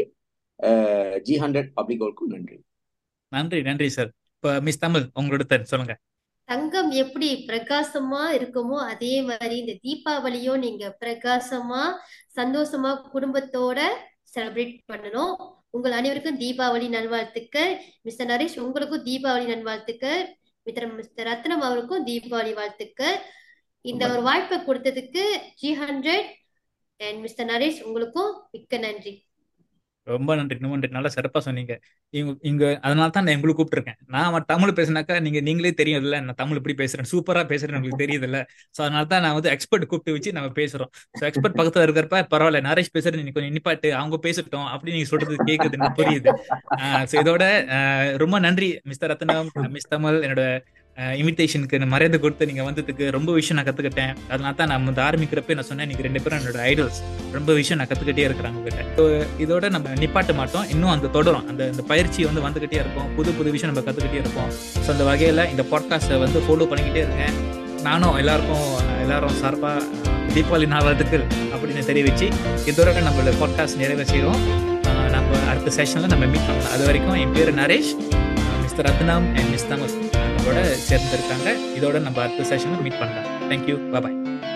ஜி ஹண்ட்ரட் பப்ளிக் கோல்க்கும் நன்றி நன்றி நன்றி சார் இப்போ மிஸ் தமிழ் உங்களோட turn, சொல்லுங்க தங்கம் எப்படி பிரகாசமா இருக்குமோ அதே மாதிரி இந்த தீபாவளியும் நீங்க பிரகாசமா சந்தோஷமா குடும்பத்தோட செலிப்ரேட் பண்ணணும் உங்கள் அனைவருக்கும் தீபாவளி நல்வாழ்த்துக்கள் மிஸ்டர் நரேஷ் உங்களுக்கும் தீபாவளி நல்வாழ்த்துக்கள் மிஸ்டர் மிஸ்டர் ரத்னம் அவருக்கும் தீபாவளி வாழ்த்துக்கள் இந்த ஒரு வாய்ப்பை கொடுத்ததுக்கு G hundred and mister Naresh உங்களுக்கும் மிக்க நன்றி ரொம்ப நன்றி ரொம்ப நன்றி நல்லா சிறப்பா சொன்னீங்க இங்க இங்க அதனால தான் நான் உங்களுக்கு கூப்பிட்டுருக்கேன் நான் அவன் தமிழ் பேசினாக்கா நீங்க நீங்களே தெரியும் இல்ல நான் தமிழ் எப்படி பேசுறேன் சூப்பரா பேசுறேன் உங்களுக்கு தெரியுது இல்ல சோ அதனால தான் நான் வந்து எக்ஸ்பர்ட் கூப்பிட்டு வச்சு நம்ம பேசுறோம் சோ எக்ஸ்பர்ட் பக்கத்துல இருக்கிறப்ப பரவாயில்ல நரேஷ் பேசுறது நீங்க கொஞ்சம் நிப்பாட்டு அவங்க பேசட்டும் அப்படி நீங்க சொல்றது கேக்குது எனக்கு புரியுது சோ இதோட அஹ், ரொம்ப நன்றி மிஸ்டர் ரத்னம் மிஸ் தமிழ் என்னோட இன்விடேஷனுக்கு மரியாதை கொடுத்து நீங்க வந்ததுக்கு ரொம்ப விஷயம் நான் கத்துக்கிட்டேன் அதனால தான் நான் வந்து ஆரம்பிக்கிறப்ப நான் சொன்னேன் நீங்க ரெண்டு பேரும் என்னோட ஐடல்ஸ் ரொம்ப விஷயம் நான் கத்துக்கிட்டே இருக்கிறாங்க உங்ககிட்ட So, இதோட நம்ம நிப்பாட்ட மாட்டோம் இன்னும் அந்த தொடரும் அந்த இந்த பயிற்சி வந்து வந்துகிட்டே இருக்கும் புது புது விஷயம் நம்ம கத்துக்கிட்டே இருப்போம் ஸோ அந்த வகையில இந்த பாட்காஸ்ட்டை வந்து ஃபாலோ பண்ணிக்கிட்டே இருக்கேன் நானும் எல்லாருக்கும் எல்லாரும் சார்பா அஹ், தீபாவளி நாளாதுக்கள் அப்படின்னு தெரிவிச்சு இதோட நம்மளோட பாட்காஸ்ட் நிறைவு செய்கிறோம் அஹ், நம்ம அடுத்த செஷன்ல நம்ம மீட் பண்ணலாம் அது வரைக்கும் என் பேர் Naresh mister Ratnam and miss Tamil நம்மளோட சேர்ந்திருக்காங்க இதோட நம்ம அடுத்த செஷன்ல மீட் பண்ணலாம் தேங்க்யூ பாய்